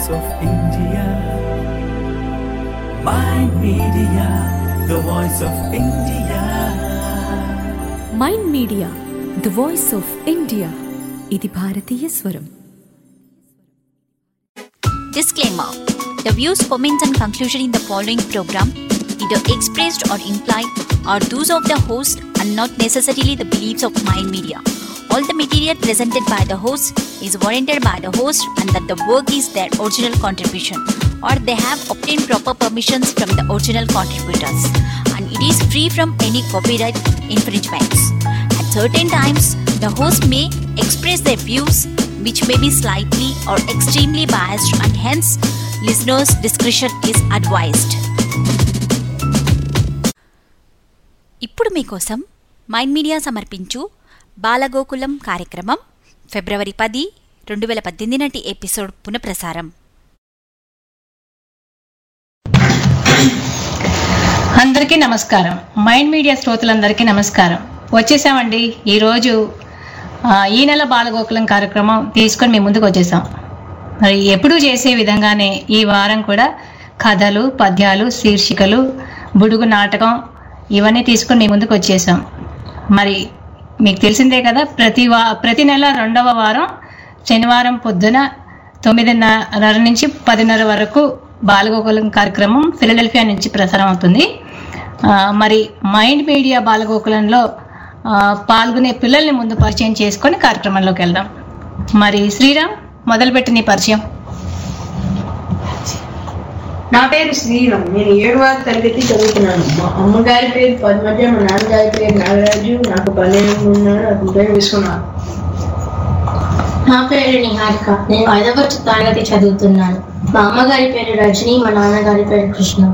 voice of India. Mind Media, the voice of India. Mind media the voice of India ఇది భారతీయ స్వరం Disclaimer The views, comments, and conclusion in the following program, either expressed or implied, are those of the host and not necessarily the beliefs of Mind Media. All the material presented by the host is warranted by the host and that the work is their original contribution or they have obtained proper permissions from the original contributors and it is free from any copyright infringements. At certain times, the host may express their views which may be slightly or extremely biased and hence listeners' discretion is advised. ఇప్పుడు మీకోసం mind media సమర్పించు బాలగోకులం కార్యక్రమం ఫిబ్రవరి పది రెండు వేల పద్దెనిమిది నాటి episode పునఃప్రసారం అందరికీ నమస్కారం మైండ్ మీడియా శ్రోతలందరికీ నమస్కారం వచ్చేసామండి ఈరోజు ఆ, ఈ నెల బాలగోకులం కార్యక్రమం తీసుకొని మీ ముందుకు వచ్చేసాం మరి ఎప్పుడూ చేసే విధంగానే ఈ వారం కూడా కథలు పద్యాలు శీర్షికలు బుడుగు నాటకం ఇవన్నీ తీసుకొని మీ ముందుకు వచ్చేసాం మరి మీకు తెలిసిందే కదా ప్రతి వా ప్రతి నెల రెండవ వారం శనివారం పొద్దున తొమ్మిదిన్నర నుంచి పదిన్నర వరకు బాలగోకులం కార్యక్రమం ఫిలడెల్ఫియా నుంచి ప్రసారం అవుతుంది ఆ, మరి మైండ్ మీడియా బాలగోకులంలో ఆ, పాల్గొనే పిల్లల్ని ముందు పరిచయం చేసుకొని కార్యక్రమంలోకి వెళ్దాం మరి శ్రీరామ్ మొదలుపెట్టి నీ పరిచయం నా పేరు శ్రీరామ్ నేను ఏడవ తరగతి చదువుతున్నాను మా అమ్మగారి పేరు పద్మజ మా నాన్నగారి పేరు నాగరాజు నాకు పన్నెండు ఉన్నాడు నాకు పేరు విశ్వనాథ్ నా పేరు నిహారిక నేను ఐదవ తరగతి చదువుతున్నాను మా అమ్మగారి పేరు రజని మా నాన్నగారి పేరు కృష్ణ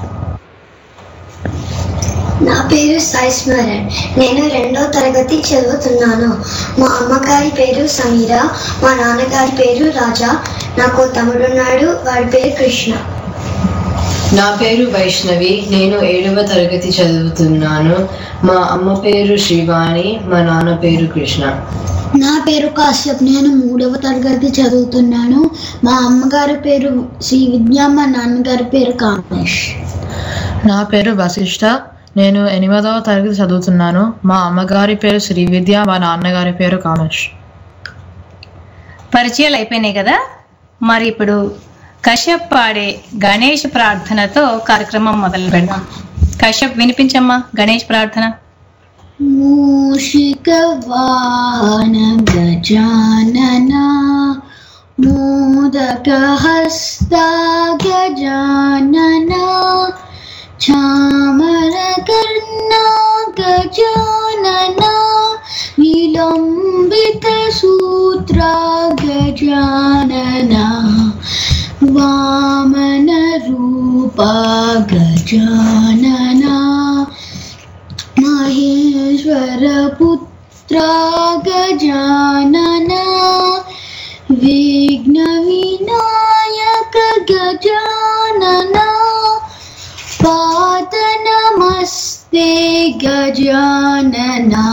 నా పేరు సాయి స్మరణ్ నేను రెండో తరగతి చదువుతున్నాను మా అమ్మగారి పేరు సమీర మా నాన్నగారి పేరు రాజా నాకు తమ్ముడున్నాడు వాడి పేరు కృష్ణ నా పేరు వైష్ణవి నేను ఏడవ తరగతి చదువుతున్నాను మా అమ్మ పేరు శ్రీవాణి మా నాన్న పేరు కృష్ణ నా పేరు కాశ్యప్ నేను మూడవ తరగతి చదువుతున్నాను మా అమ్మగారి పేరు శ్రీ విద్య మా నాన్నగారి పేరు కామేష్ నా పేరు వశిష్ఠ నేను ఎనిమిదవ తరగతి చదువుతున్నాను మా అమ్మగారి పేరు శ్రీ విద్య మా నాన్నగారి పేరు కామేష్ పరిచయాలు అయిపోయినాయి కదా మరి ఇప్పుడు కశ్యప్ పాడే గణేష్ ప్రార్థనతో కార్యక్రమం మొదలు పెడదాం కశ్యప్ వినిపించమ్మా గణేష్ ప్రార్థన మూషిక వాహన గజానన మోదక హస్త గజానన చామర కర్ణ గజానన విలంబిత సూత్ర గజానన వామన రూప గజానన महेश्वरपुत्र गजानन विघ्नविनायक गजानन पादनमस्ते गजानन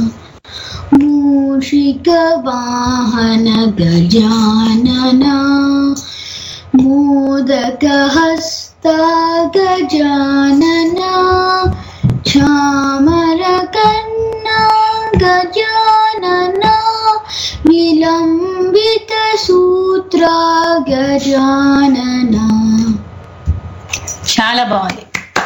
मूषिकवाहन गजानन मोदकहस्त गजानन चामरकन्ना गजानन विलम्बितसूत्रा गजानन చాలా బాగుంది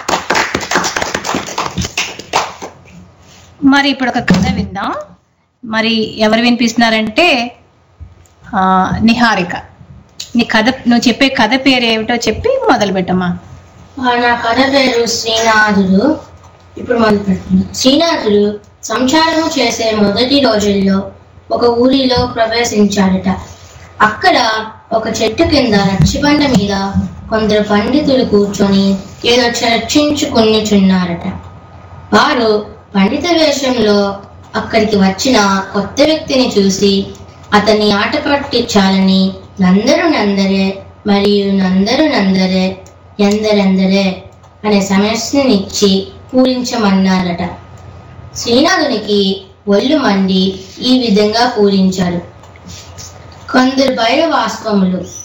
మరి ఇప్పుడు ఒక కథ విందాం మరి ఎవరు వినిపిస్తున్నారంటే ఆ, నిహారిక నీ కథ నువ్వు చెప్పే కథ పేరు ఏమిటో చెప్పి మొదలు పెట్టమ్మా ఆ, నా కథ పేరు శ్రీనాథుడు ఇప్పుడు మొదలు పెడుతున్నా శ్రీనాథుడు సంచారము చేసే మొదటి రోజుల్లో ఒక ఊరిలో ప్రవేశించాడట అక్కడ ఒక చెట్టు కింద రచ్చిబండ మీద కొందరు పండితులు కూర్చొని ఏదో చర్చించుకునిచున్నారట వారు పండిత వేషంలో అక్కడికి వచ్చిన కొత్త వ్యక్తిని చూసి అతన్ని ఆట పట్టించాలని నందరు నందరే మరియు నందరు నందరే ఎందరెందరే అనే సమస్యనిచ్చి పూరించమన్నారట శ్రీనాథునికి ఒళ్ళు మండి ఈ విధంగా పూరించాడు కొందరు భైరవాస్వములు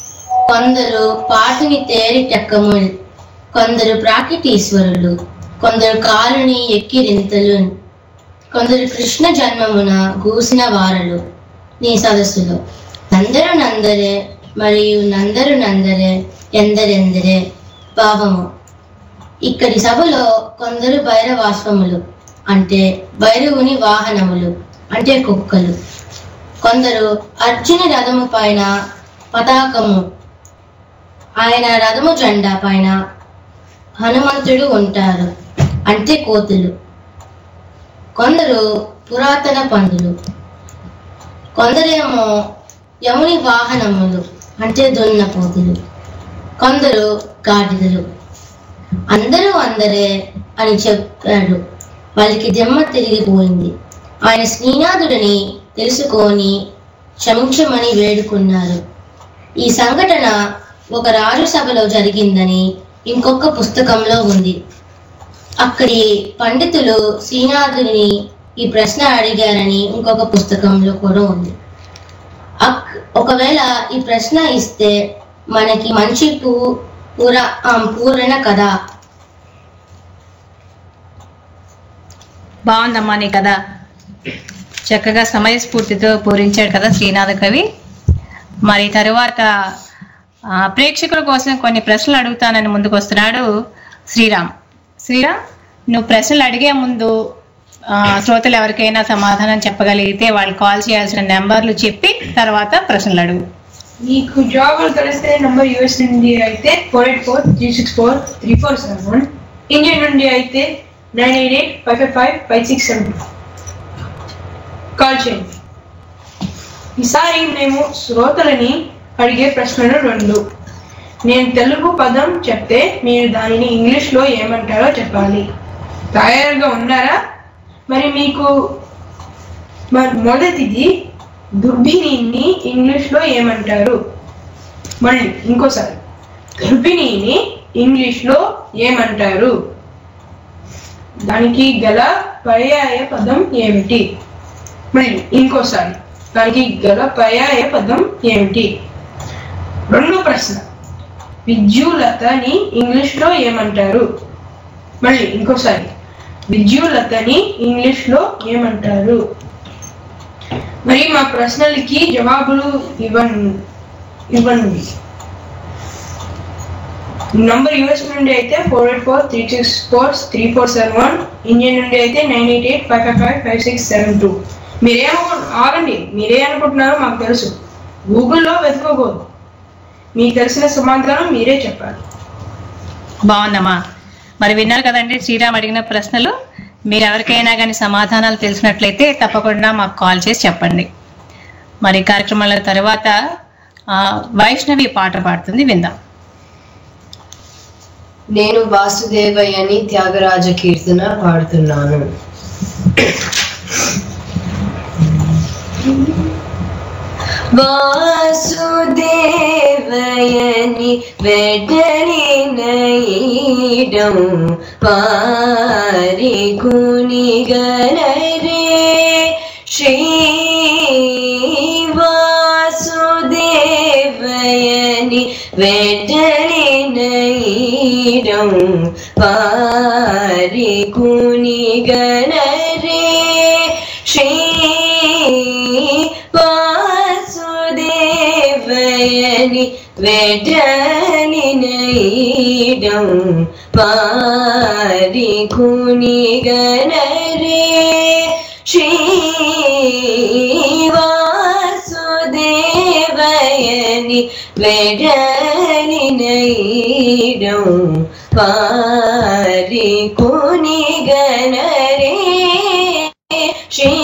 కొందరు పాటిని తేరిటెక్కము కొందరు ప్రాకిటీశ్వరులు కొందరు కాలుని ఎక్కిరింతలు కొందరు కృష్ణ జన్మమున గూసిన వారలు నీ సదస్సులో నందరు నందరే మరియు నందరు నందరే ఎందరెందరే భావము ఇక్కడి సభలో కొందరు భైరవాశ్వములు అంటే భైరవుని వాహనములు అంటే కుక్కలు కొందరు అర్జుని రథము పైన పతాకము ఆయన రథము జెండా పైన హనుమంతుడు ఉంటారు అంటే కోతులు కొందరు పురాతన పందులు కొందరేమో యముని వాహనములు అంటే దున్నపోతులు కొందరు గాడిదలు అందరూ అందరే అని చెప్పాడు వాళ్ళకి దెమ్మ తిరిగిపోయింది ఆయన శ్రీనాథుడిని తెలుసుకొని క్షమించమని వేడుకున్నారు ఈ సంఘటన ఒక రాజు సభలో జరిగిందని ఇంకొక పుస్తకంలో ఉంది అక్కడి పండితులు శ్రీనాథుడిని ఈ ప్రశ్న అడిగారని ఇంకొక పుస్తకంలో కూడా ఉంది అక్- ఒకవేళ ఈ ప్రశ్న ఇస్తే మనకి మంచి పూ పూర ఆ, పూరణ కదా బాగుందమ్మా నీ కదా చక్కగా సమయస్ఫూర్తితో పూరించాడు కదా శ్రీనాథ కవి మరి తరువాత ఆ, ప్రేక్షకుల కోసం కొన్ని ప్రశ్నలు అడుగుతానని ముందుకు వస్తున్నాడు శ్రీరామ్ శ్రీరామ్ నువ్వు ప్రశ్నలు అడిగే ముందు ఆ, శ్రోతలు ఎవరికైనా సమాధానం చెప్పగలిగితే వాళ్ళు కాల్ చేయాల్సిన నెంబర్లు చెప్పి తర్వాత ప్రశ్నలు అడుగు మీకు జవాబులు తెలిస్తే నంబర్ యూఎస్ నుండి అయితే four eight four three six four three four seven one India నుండి అయితే nine eight eight five five five five six seven call చేయండి ఈసారి మేము శ్రోతలని అడిగే ప్రశ్నలు రెండు నేను తెలుగు పదం చెప్తే మీరు దానిని ఇంగ్లీష్లో ఏమంటారో చెప్పాలి తయారుగా ఉన్నారా మరి మీకు మరి మొదటిది దుర్భిణిని ఇంగ్లీష్లో ఏమంటారు మళ్ళీ ఇంకోసారి గర్భిణిని ఇంగ్లీష్లో ఏమంటారు దానికి గల పర్యాయ పదం ఏమిటి మళ్ళీ ఇంకోసారి దానికి గల పర్యాయ పదం ఏమిటి రెండో ప్రశ్న విద్యులతని ఇంగ్లీష్లో ఏమంటారు మళ్ళీ ఇంకోసారి విద్యులతని ఇంగ్లీష్లో ఏమంటారు మరి మా ప్రశ్నలకి జవాబులు ఇవ్వండి ఇవ్వండి నంబర్ యూఎస్ నుండి అయితే four eight four three six four three four seven one India నుండి అయితే nine eight eight five five five five six seven two మీరేమో ఆగండి మీరే అనుకుంటున్నారో మాకు తెలుసు గూగుల్లో వెతుకోకూడదు మీకు తెలిసిన సమాధానం మీరే చెప్పాలి బాగుందమ్మా మరి విన్నారు కదండి శ్రీరామ్ అడిగిన ప్రశ్నలు మీరు ఎవరికైనా కానీ సమాధానాలు తెలిసినట్లయితే తప్పకుండా మాకు కాల్ చేసి చెప్పండి మరి కార్యక్రమాల తర్వాత ఆ, వైష్ణవి పాట పాడుతుంది విందాం నేను వాసుదేవయ్యని త్యాగరాజ కీర్తన పాడుతున్నాను వాసుదేవయని వెడలి నైడం పారి కునిగనరే శ్రీ వాసుదేవయని వెడలి నైడం పారి కునిగనరే శ్రీ వాసుదేవయని వెడలి నైడం పారి కునిగనరే శ్రీ వాసుదేవయని వెడలి నైడం పారి కునిగనరే శ్రీ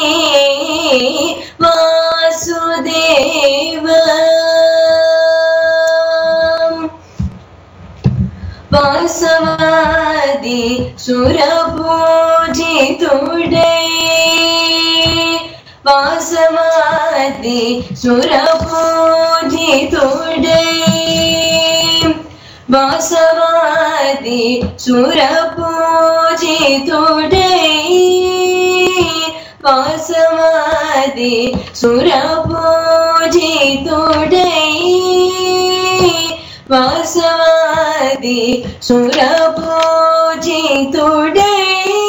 వాసుదేవ వాసవాది సురపూజితుడై వాసవాది సురపూజితుడై వాసవాది సురపూజితుడై వాసవాది సురపూజితుడై వాసవాది సురపూజితుడై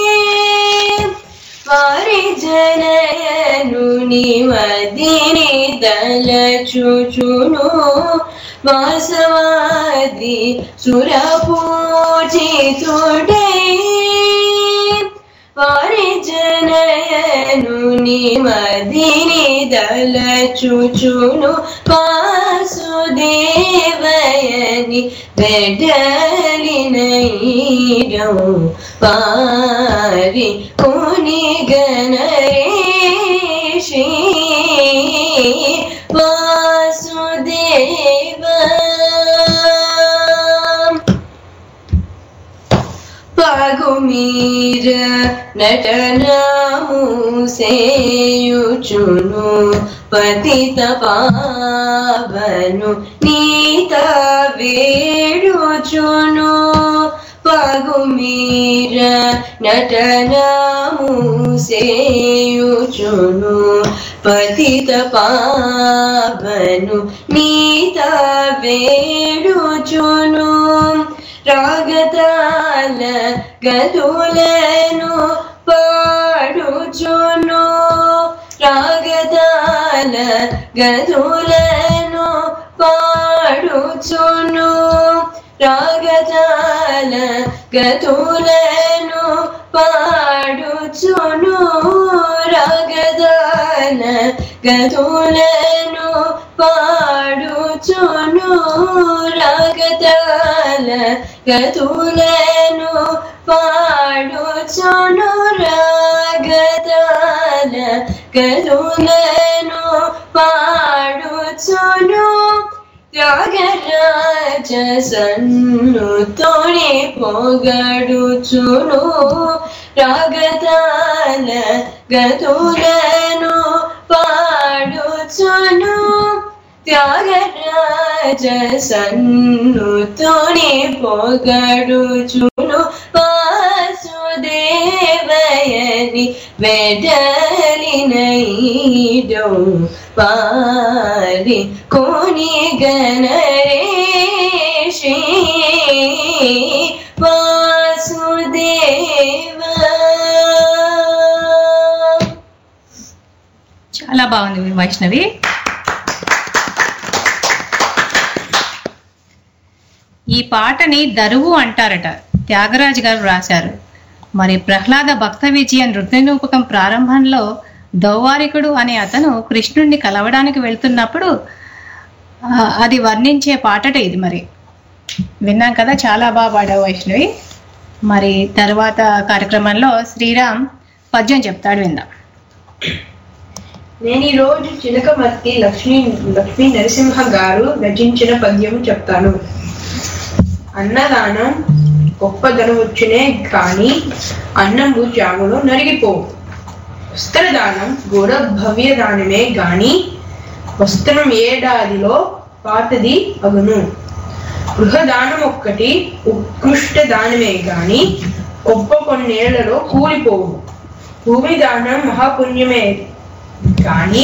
వారి జనయను నివదిని దళచుచును వాసవాది సురపూజితుడై వారి జనయను నిమదిని దళచుచును వాసుదేవయని వెడలినైడం పారి కుని గణరేషి వాసుదేవ పగుమీర నటనము సేయుచును పతిత పావను నీత వేడుచును పగుమీర నటనము సేయుచును పతిత పావను నీత వేడుచును రాగతాల గతులను పాడుచును రాగతాల గతులను పాడుచును రాగతాల గతులను పాడుచును రాగతాల గతులను పాడుచును రాగతాల గతులను పాడుచును రాగతాల గతులను పాడుచును త్యాగరాజ సన్నుతోనే పొగడుచును రాగతాల గతులను పాడుచును త్యాగరాజ సన్నుతోనే పొగడుచును వాసుదేవయని వెడలినైడో పారి కోని గణరేషి వాసుదేవ చాలా బాగుంది వైష్ణవి ఈ పాటని దరువు అంటారట త్యాగరాజు గారు రాశారు మరి ప్రహ్లాద భక్త విజయ నృత్య రూపకం ప్రారంభంలో దౌవారికుడు అనే అతను కృష్ణుడిని కలవడానికి వెళ్తున్నప్పుడు ఆ, అది వర్ణించే పాటట ఇది మరి విన్నాం కదా చాలా బాగా పాడావు వైష్ణవి మరి తర్వాత కార్యక్రమంలో శ్రీరామ్ పద్యం చెప్తాడు విందాం నేను ఈ రోజు చిలకమర్తి లక్ష్మీ లక్ష్మీ నరసింహ గారు రచించిన పద్యం చెప్తాను అన్నదానం గొప్పదనవచ్చునే కాని అన్నము జాములో నరిగిపోవు వస్త్రదానం కూడా భవ్య దానమే గాని వస్త్రం ఏడాదిలో పాతది అగును గృహదానం ఒక్కటి ఉత్కృష్ట దానమే గాని గొప్ప కొన్నేళ్లలో కూలిపోవు భూమి దానం మహాపుణ్యమే కానీ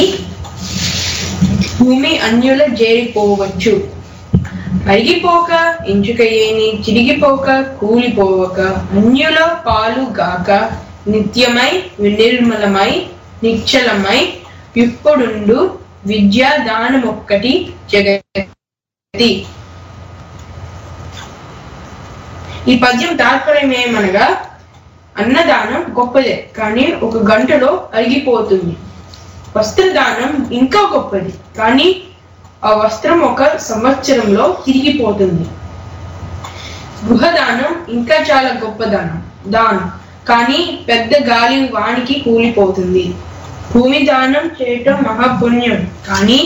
భూమి అన్యుల చేరిపోవచ్చు అరిగిపోక ఎంచుకయేని చిరిగిపోక కూలిపోవక అన్యుల పాలు గాక నిత్యమై నిర్మలమై నిశ్చలమై ఇప్పుడుండు విద్యా దానమొక్కటి జగతి ఈ పద్యం తాత్పర్యం ఏమనగా అన్నదానం గొప్పదే కానీ ఒక గంటలో అరిగిపోతుంది వస్త్రదానం ఇంకా గొప్పది కానీ ఆ వస్త్రం ఒక సంవత్సరంలో తిరిగిపోతుంది గృహదానం ఇంకా చాలా గొప్ప దానం దానం కానీ పెద్ద గాలి వానికి కూలిపోతుంది భూమి దానం చేయటం మహాపుణ్యం కానీ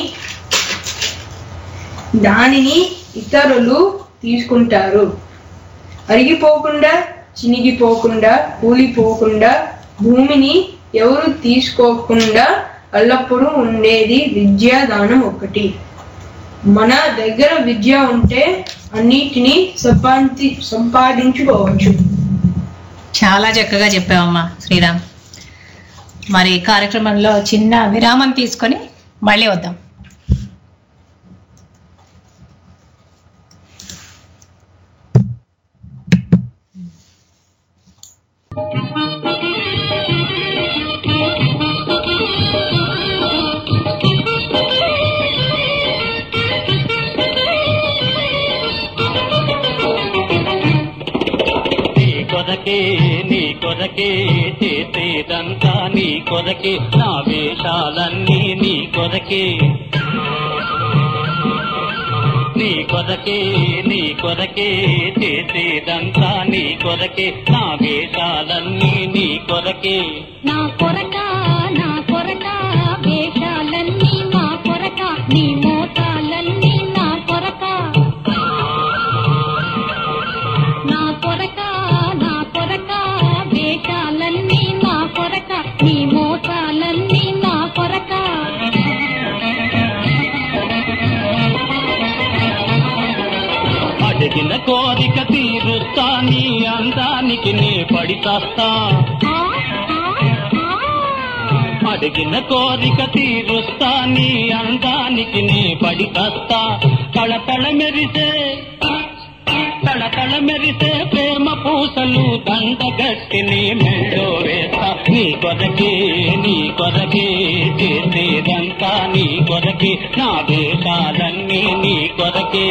దానిని ఇతరులు తీసుకుంటారు అరిగిపోకుండా చినిగిపోకుండా కూలిపోకుండా భూమిని ఎవరు తీసుకోకుండా ఎల్లప్పుడూ ఉండేది విద్యా దానం ఒకటి మన దగ్గర విద్య ఉంటే అన్నిటినీ సంపాది సంపాదించుకోవచ్చు చాలా చక్కగా చెప్పావమ్మా శ్రీరామ్ మరి కార్యక్రమంలో చిన్న విరామం తీసుకొని మళ్ళీ వద్దాం కొరకే నీ కొరకే చేసేదంతా నీ కొరకే నా వేషాలన్నీ నీ కొరకే నీ కొరకే నీ కొరకే చేసేదంతా నీ కొరకే నా వేషాలన్నీ నీ కొరకే నా కొరక నా కొరక వేషాలన్నీ నా కొరక నీ మోతాలన్నీ నా కొరక నా కొరక నా కొరక వేషాలన్నీ నా కొరక నీ మోతాలన్నీ నా కొరక అడిగిన కోరిక తీరుస్తా నీ అందానికి నే పడితస్తా అడిగిన కోరిక తీరుస్తా నీ అందానికి నీ పడితస్తా కళకళ మెరిసే కళకళ మెరిసే ప్రేమ పూసలు దండగట్టి నీ మెళ్ళో వేస్తా నీ కొరకే నీ కొరకే చేసేదంతా నీ కొరకే నా దేశాలన్నీ నీ కొరకే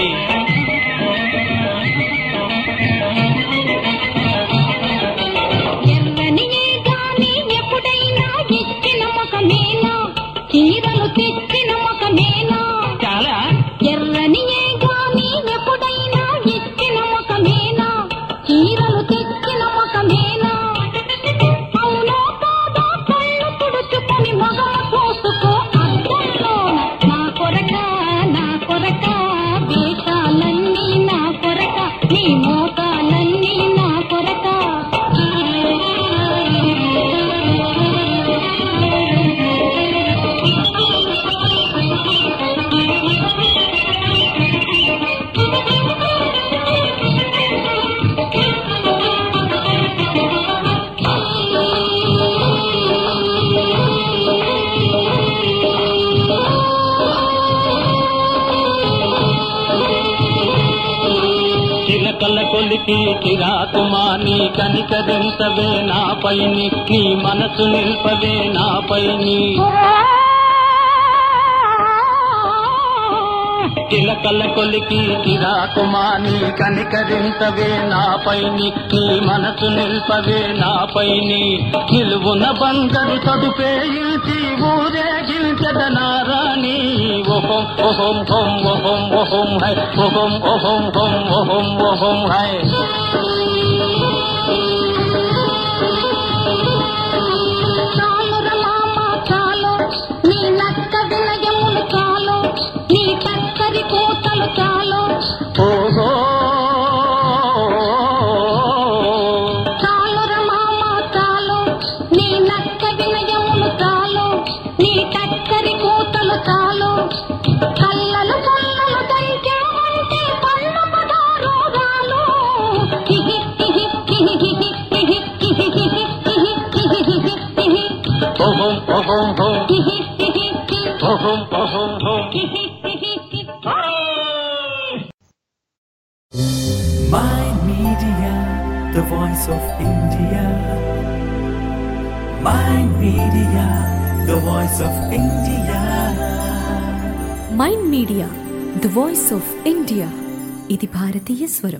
ఎర్రని ఏ గాని ఎప్పుడైనా ఇచ్చిన ముఖమేనా చీరలు తెచ్చిన ముఖమేనా చాలా ఎర్రని ఏ గాని ఎప్పుడైనా ఇచ్చిన ముఖమేనా చీరలు తెచ్చిన ముఖమేనా అవునో కాదో కళ్ళు తుడుచుకొని మగమ చూసుకో అద్దంలోన నా కొరక నా కొరక వేషాలన్నీ నా కొరక నీ మోకాలన్నీ నా కొరక చిలకల కొలికి కిరాకుమాని కనికరించవే నా పైని నీ మనసు నిల్పవే నా పైని చిలకల కొలికి కిరాకుమాని కనికరించవే నా పైని నీ మనసు నిల్పవే నా పైని నిలువున బంగారు తదుపేయించి ఊరేగించద నారాణి ఓహం ఓహం హోం ఓహం ఓహం హై ఓహం ఓహం హోం ఓహం ఓహం హై చాలు రమామ చాలు నీ నక్క వినయములు చాలు నీ చక్కరి కూతలు చాలు ఓహో చాలు రమామ చాలు నీ నక్క వినయములు చాలు నీ చక్కరి కూతలు చాలు కళ్ళలు కళ్ళలు దంచామంటే పళ్ళ పదారు రాలు హిహి హిహి హిహి హిహి హిహి హిహి హిహి హిహి హిహి హిహి ఓహం ఓహం హోం హిహి హిహి హిహి ఓహం ఓహం హోం హిహి హిహి హిహి My Media, the voice of India. My Media, the voice of India. Mind media the voice of India ఇది భారతీయ స్వరం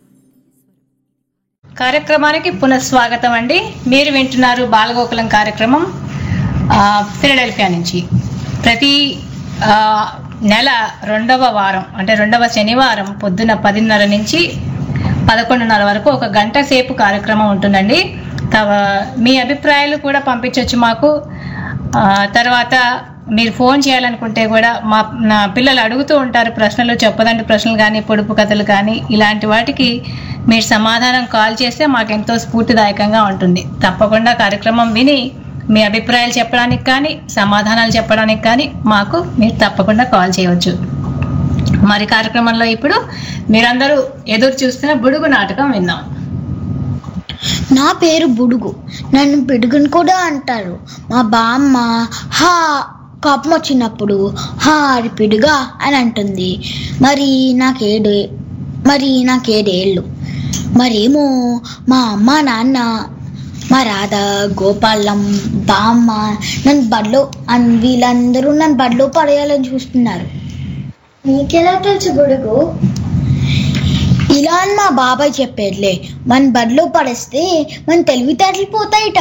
కార్యక్రమానికి పునఃస్వాగతం అండి మీరు వింటున్నారు బాలగోకులం కార్యక్రమం ఆ, ఫిలడెల్ఫియా నుంచి ప్రతి ఆ, నెల రెండవ వారం అంటే రెండవ శనివారం పొద్దున పదిన్నర నుంచి పదకొండున్నర వరకు ఒక గంట సేపు కార్యక్రమం ఉంటుందండి తవ- మీ అభిప్రాయాలు కూడా పంపించవచ్చు మాకు ఆ, తర్వాత మీరు ఫోన్ చేయాలనుకుంటే కూడా మా నా పిల్లలు అడుగుతూ ఉంటారు ప్రశ్నలు చెప్పదండి ప్రశ్నలు కానీ పొడుపు కథలు కానీ ఇలాంటి వాటికి మీరు సమాధానం కాల్ చేస్తే మాకు ఎంతో స్ఫూర్తిదాయకంగా ఉంటుంది తప్పకుండా కార్యక్రమం విని మీ అభిప్రాయాలు చెప్పడానికి కానీ సమాధానాలు చెప్పడానికి కానీ మాకు మీరు తప్పకుండా కాల్ చేయవచ్చు మరి కార్యక్రమంలో ఇప్పుడు మీరందరూ ఎదురు చూస్తున్న బుడుగు నాటకం విందాం నా పేరు బుడుగు నన్ను పిడుగుని కూడా అంటారు మా బామ్మ హా కోపం వచ్చినప్పుడు హా అది పిడుగా అని అంటుంది మరి నాకేడు మరి నాకేడేళ్ళు మరేమో మా అమ్మ నాన్న మా రాధ గోపాలం బామ్మ నన్ను బడిలో అన్- వీళ్ళందరూ నన్ను బడిలో పడేయాలని చూస్తున్నారు నీకెలా తెలుసు బుడుగు ఇలా అని మా మా బాబాయ్ చెప్పేదిలే మన బడిలో పడేస్తే మన తెలివితేటలు పోతాయిట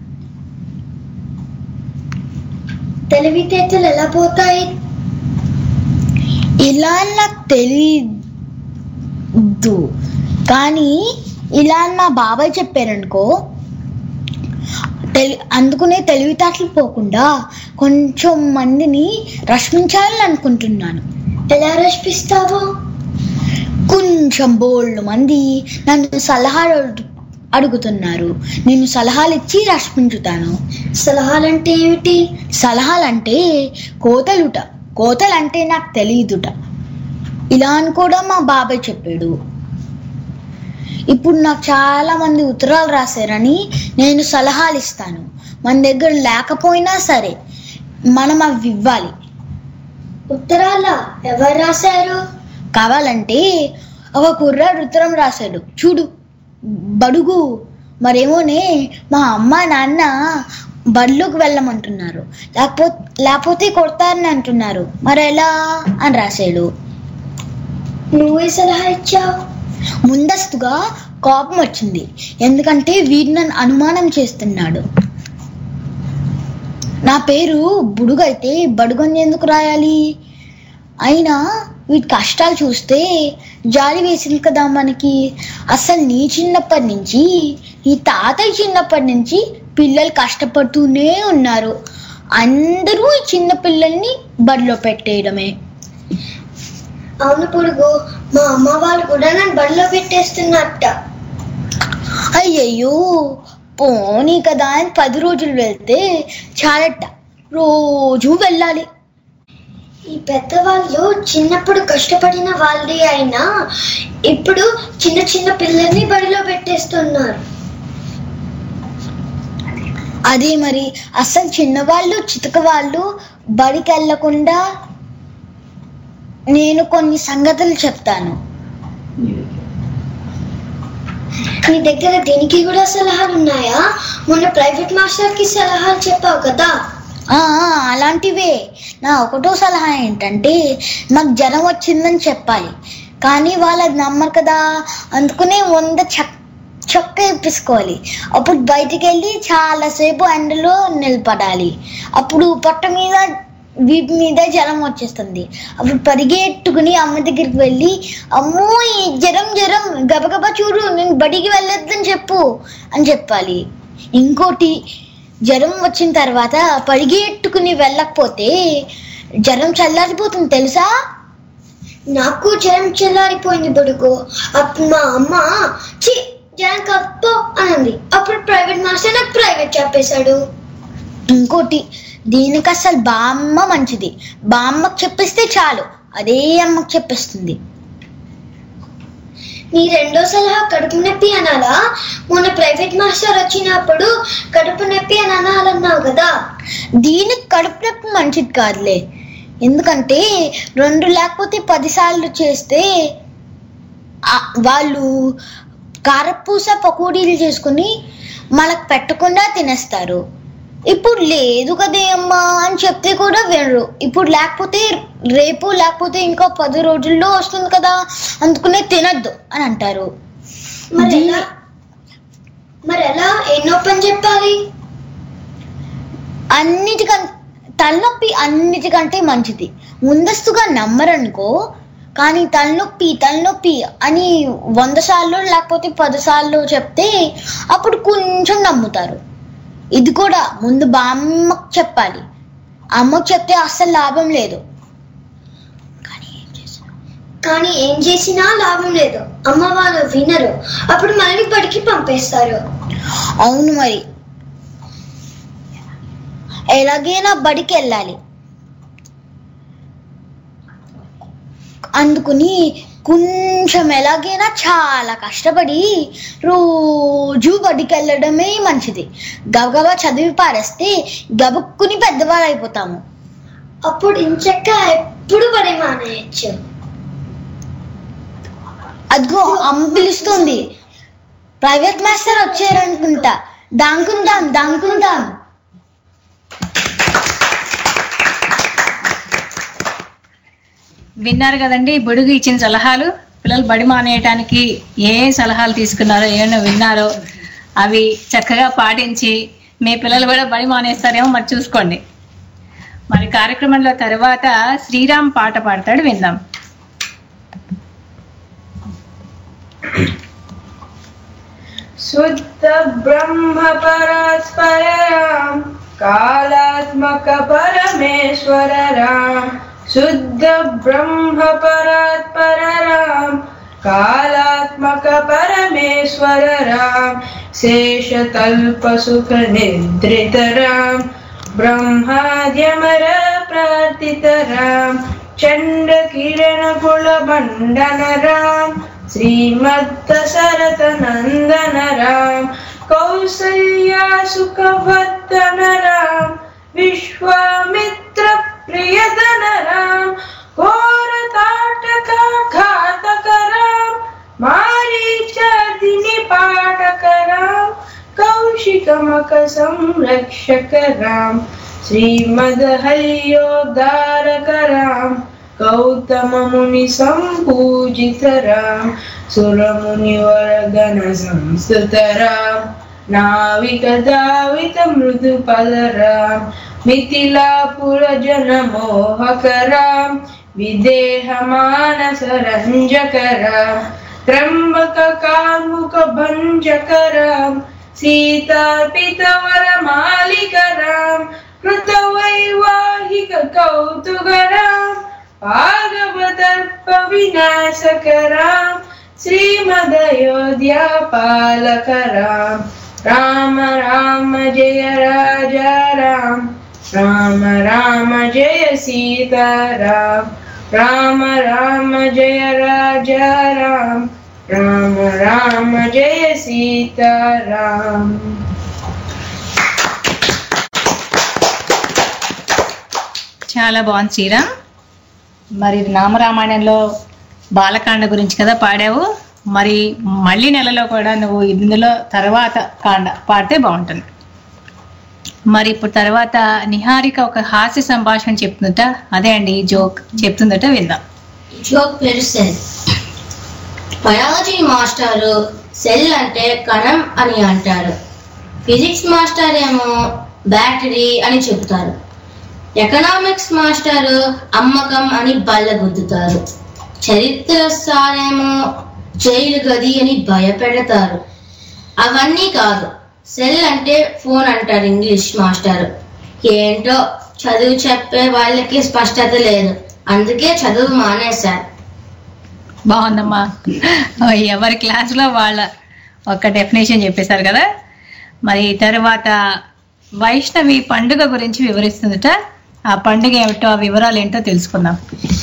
తెలివితేటలు ఎలా పోతాయి ఇలా అని నాకు తెలీదు కానీ ఇలా అని మా బాబాయ్ చెప్పారనుకో తెలి అందుకునే తెలివితేటలు పోకుండా కొంచెం మందిని రష్మించాలని అనుకుంటున్నాను ఎలా రష్పిస్తావు కొంచెం బోల్డ్ మంది నన్ను సలహాలు అడుగు- అడుగుతున్నారు నేను సలహాలు ఇచ్చి రష్మించుతాను సలహాలంటే ఏమిటి సలహాలంటే కోతలుట కోతలంటే నాకు తెలియదుట ఇలా అని కూడా మా బాబాయ్ చెప్పాడు ఇప్పుడు నాకు చాలా మంది ఉత్తరాలు రాశారని నేను సలహాలు ఇస్తాను మన దగ్గర లేకపోయినా సరే మనం అవి ఇవ్వాలి ఉత్తరాల ఎవరు రాశారు కావాలంటే ఒక కుర్రాడు ఉత్తరం రాశాడు చూడు బడుగు మరేమోనే మా అమ్మ నాన్న బడిలోకి వెళ్ళమంటున్నారు లేకపోతే లేకపోతే కొడతారని అంటున్నారు మరి ఎలా అని రాశాడు నువ్వే సలహా ఇచ్చావు ముందస్తుగా కోపం వచ్చింది ఎందుకంటే వీడు నన్ను అనుమానం చేస్తున్నాడు నా పేరు బుడుగైతే బడుగని ఎందుకు రాయాలి అయినా వీటి కష్టాలు చూస్తే జాలి వేసింది కదా మనకి అసలు నీ చిన్నప్పటి నుంచి నీ తాతయ్య చిన్నప్పటి నుంచి పిల్లలు కష్టపడుతూనే ఉన్నారు అందరూ ఈ చిన్న పిల్లల్ని బడిలో పెట్టేయడమే అవును పొడుగు మా అమ్మ వాళ్ళు కూడా నన్ను బడిలో పెట్టేస్తున్నట్ట అయ్యయ్యో పోనీ కదా అని పది రోజులు వెళ్తే చాలట రోజు వెళ్ళాలి ఈ పెద్దవాళ్ళు చిన్నప్పుడు కష్టపడిన వాళ్ళే అయినా ఇప్పుడు చిన్న చిన్న పిల్లల్ని బడిలో పెట్టేస్తున్నారు అదే మరి అసలు చిన్నవాళ్ళు చితక వాళ్ళు బడికి వెళ్ళకుండా నేను కొన్ని సంగతులు చెప్తాను నీ దగ్గర దీనికి కూడా సలహాలు ఉన్నాయా మొన్న ప్రైవేట్ మాస్టర్ కి సలహాలు చెప్పావు కదా ఆ, ఆ, అలాంటివే నా ఒకటో సలహా ఏంటంటే నాకు జ్వరం వచ్చిందని చెప్పాలి కానీ వాళ్ళది నమ్మరు కదా అందుకునే వంద చక్ చొక్క ఇప్పించుకోవాలి అప్పుడు బయటికి వెళ్ళి చాలాసేపు ఎండలో నిలబడాలి అప్పుడు పొట్ట మీద వీపు మీద జ్వరం వచ్చేస్తుంది అప్పుడు పరిగెట్టుకుని అమ్మ దగ్గరికి వెళ్ళి అమ్మో ఈ జ్వరం జ్వరం గబగబా చూడు నేను బడికి వెళ్ళొద్దని చెప్పు అని చెప్పాలి ఇంకోటి జ్వరం వచ్చిన తర్వాత పరిగెట్టుకుని వెళ్ళకపోతే జ్వరం చల్లారిపోతుంది తెలుసా నాకు జ్వరం చల్లారిపోయింది బుడుగు అప్పుడు మా అమ్మ చి జ్వరం కప్పో అనంది అప్పుడు ప్రైవేట్ మాస్టర్ నాకు ప్రైవేట్ చెప్పేశాడు ఇంకోటి దీనికి అసలు బామ్మ మంచిది బామ్మకు చెప్పిస్తే చాలు అదే అమ్మకు చెప్పేస్తుంది నీ రెండో సలహా కడుపు నొప్పి అనాలా మొన్న ప్రైవేట్ మాస్టర్ వచ్చినప్పుడు కడుపు నొప్పి అని అనాలన్నావు కదా దీనికి కడుపు నొప్పి మంచిది కాదులే ఎందుకంటే రెండు లేకపోతే పదిసార్లు చేస్తే ఆ, వాళ్ళు కారపూస పకోడీలు చేసుకుని మనకు పెట్టకుండా తినేస్తారు ఇప్పుడు లేదు కదే అమ్మా అని చెప్తే కూడా వినరు ఇప్పుడు లేకపోతే రేపు లేకపోతే ఇంకా పది రోజుల్లో వస్తుంది కదా అందుకునే తినద్దు అని అంటారు మరి ఎలా మరి ఎలా ఎన్నో పని చెప్పాలి అన్నిటికంటే తలనొప్పి అన్నిటికంటే మంచిది ముందస్తుగా నమ్మరనుకో కానీ తలనొప్పి తలనొప్పి అని వంద సార్లు లేకపోతే పది సార్లు చెప్తే అప్పుడు కొంచెం నమ్ముతారు ఇది కూడా ముందు బామ్మకు చెప్పాలి అమ్మకు చెప్తే అస్సలు లాభం లేదు కానీ ఏం చేసినా లాభం లేదు అమ్మ వాళ్ళు వినరు అప్పుడు మనల్ని బడికి పంపేస్తారు అవును మరి ఎలాగైనా బడికి వెళ్ళాలి అందుకుని కొంచెం ఎలాగైనా చాలా కష్టపడి రోజు బడికి వెళ్ళడమే మంచిది గబగబా చదివి పారేస్తే గబుక్కుని పెద్దవాళ్ళు అయిపోతాము అప్పుడు ఇంచక్క ఎప్పుడు బడి మానేయచ్చు అదిగో అమ్మ పిలుస్తుంది ప్రైవేట్ మాస్టర్ వచ్చారనుకుంటా దాంకుందాం దాంకుందాం విన్నారు కదండి బొడుగు ఇచ్చిన సలహాలు పిల్లలు బడి మానేయటానికి ఏ సలహాలు తీసుకున్నారో ఏమైనా విన్నారో అవి చక్కగా పాటించి మీ పిల్లలు కూడా బడి మానేస్తారేమో మరి చూసుకోండి మరి కార్యక్రమంలో తర్వాత శ్రీరామ్ పాట పాడతాడు విందాం शुद्ध ब्रह्म परस्पर राम कालात्मक परमेश्वर राम शुद्ध ब्रह्म परात्पर राम कालात्मक परमेश्वर राम शेषतल्प सुख निद्रित राम ब्रह्माद्यमर प्रार्थित राम चण्ड किरण कुल मण्डन राम श्रीमद् शरत नन्दन राम कौसल्या सुखवर्धन राम विश्वामित्र प्रियतन राम घोरताटक घातक राम मारीचादिनि पाटक राम कौशिकमक संरक्षक राम श्रीमद् हरियोद्धारक राम गौतम मुनि संपूजित राम सुरमुनिवर गण संस्तुत राम नाविक दावित मृदुपल राम मिथिलापुर जन मोहक राम विदेह मानस रंजक राम त्र्यंबक कामुक भंजक राम सीता पितवर मालिक राम कृत वैवाहिक कौतुक राम भागवदर्प विनाशक राम श्रीमदयोध्या पालक राम राम राम जय राजा राम राम राम जय सीता राम राम राम जय राजा राम राम राम जय सीता राम చాలా బాగుంది శ్రీరామ్ మరి నామరామాయణంలో బాలకాండ గురించి కదా పాడావు మరి మళ్ళీ నెలలో కూడా నువ్వు ఇందులో తర్వాత కాండ పాడితే బాగుంటుంది మరి ఇప్పుడు తర్వాత నిహారిక ఒక హాస్య సంభాషణ చెప్తుందట అదే అండి జోక్ చెప్తుందట విందాం జోక్ పేరు సెల్ బయాలజీ మాస్టారు సెల్ అంటే కణం అని అంటారు ఫిజిక్స్ మాస్టర్ ఏమో బ్యాటరీ అని చెబుతారు ఎకనామిక్స్ మాస్టారు అమ్మకం అని బల్ల గుద్దుతారు చరిత్ర సారేమో జైలు గది అని భయపెడతారు అవన్నీ కాదు సెల్ అంటే ఫోన్ అంటారు ఇంగ్లీష్ మాస్టర్ ఏంటో చదువు చెప్పే వాళ్ళకి స్పష్టత లేదు అందుకే చదువు మానేశారు బాగుందమ్మా ఎవరి క్లాసులో వాళ్ళ ఒక డెఫినేషన్ చెప్పేశారు కదా మరి తర్వాత వైష్ణవి పండుగ గురించి వివరిస్తుందట ఆ పండుగ ఏమిటో ఆ వివరాలు ఏంటో తెలుసుకుందాం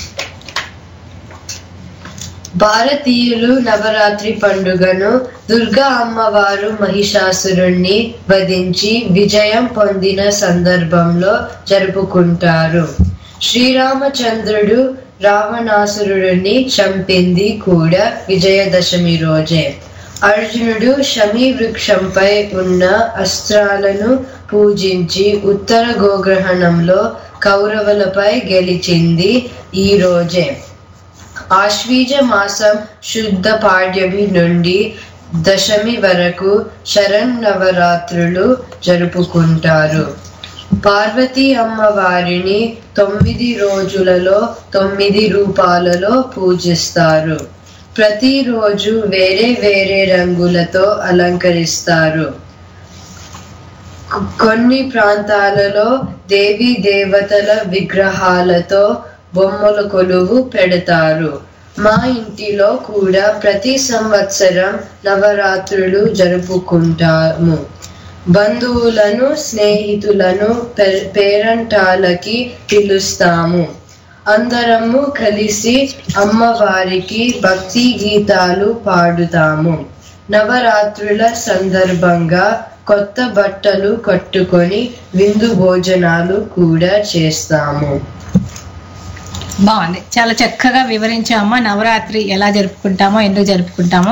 భారతీయులు నవరాత్రి పండుగను దుర్గా అమ్మవారు మహిషాసురుణ్ణి వధించి విజయం పొందిన సందర్భంలో జరుపుకుంటారు శ్రీరామచంద్రుడు రావణాసురుడిని చంపింది కూడా విజయదశమి రోజే అర్జునుడు శమీ వృక్షంపై ఉన్న అస్త్రాలను పూజించి ఉత్తర గోగ్రహణంలో కౌరవులపై గెలిచింది ఈ రోజే ఆశ్వీజ మాసం శుద్ధ పాడ్యమి నుండి దశమి వరకు శరన్నవరాత్రులు జరుపుకుంటారు పార్వతీ అమ్మవారిని తొమ్మిది రోజులలో తొమ్మిది రూపాలలో పూజిస్తారు ప్రతిరోజు వేరే వేరే రంగులతో అలంకరిస్తారు కొ- కొన్ని ప్రాంతాలలో దేవీ దేవతల విగ్రహాలతో బొమ్మల కొలువు పెడతారు మా ఇంటిలో కూడా ప్రతి సంవత్సరం నవరాత్రులు జరుపుకుంటాము బంధువులను స్నేహితులను పే- పేరంటాలకి పిలుస్తాము అందరము కలిసి అమ్మవారికి భక్తి గీతాలు పాడుతాము నవరాత్రుల సందర్భంగా కొత్త బట్టలు కట్టుకొని విందు భోజనాలు కూడా చేస్తాము బాగుంది చాలా చక్కగా వివరించామా నవరాత్రి ఎలా జరుపుకుంటామో ఎందుకు జరుపుకుంటామో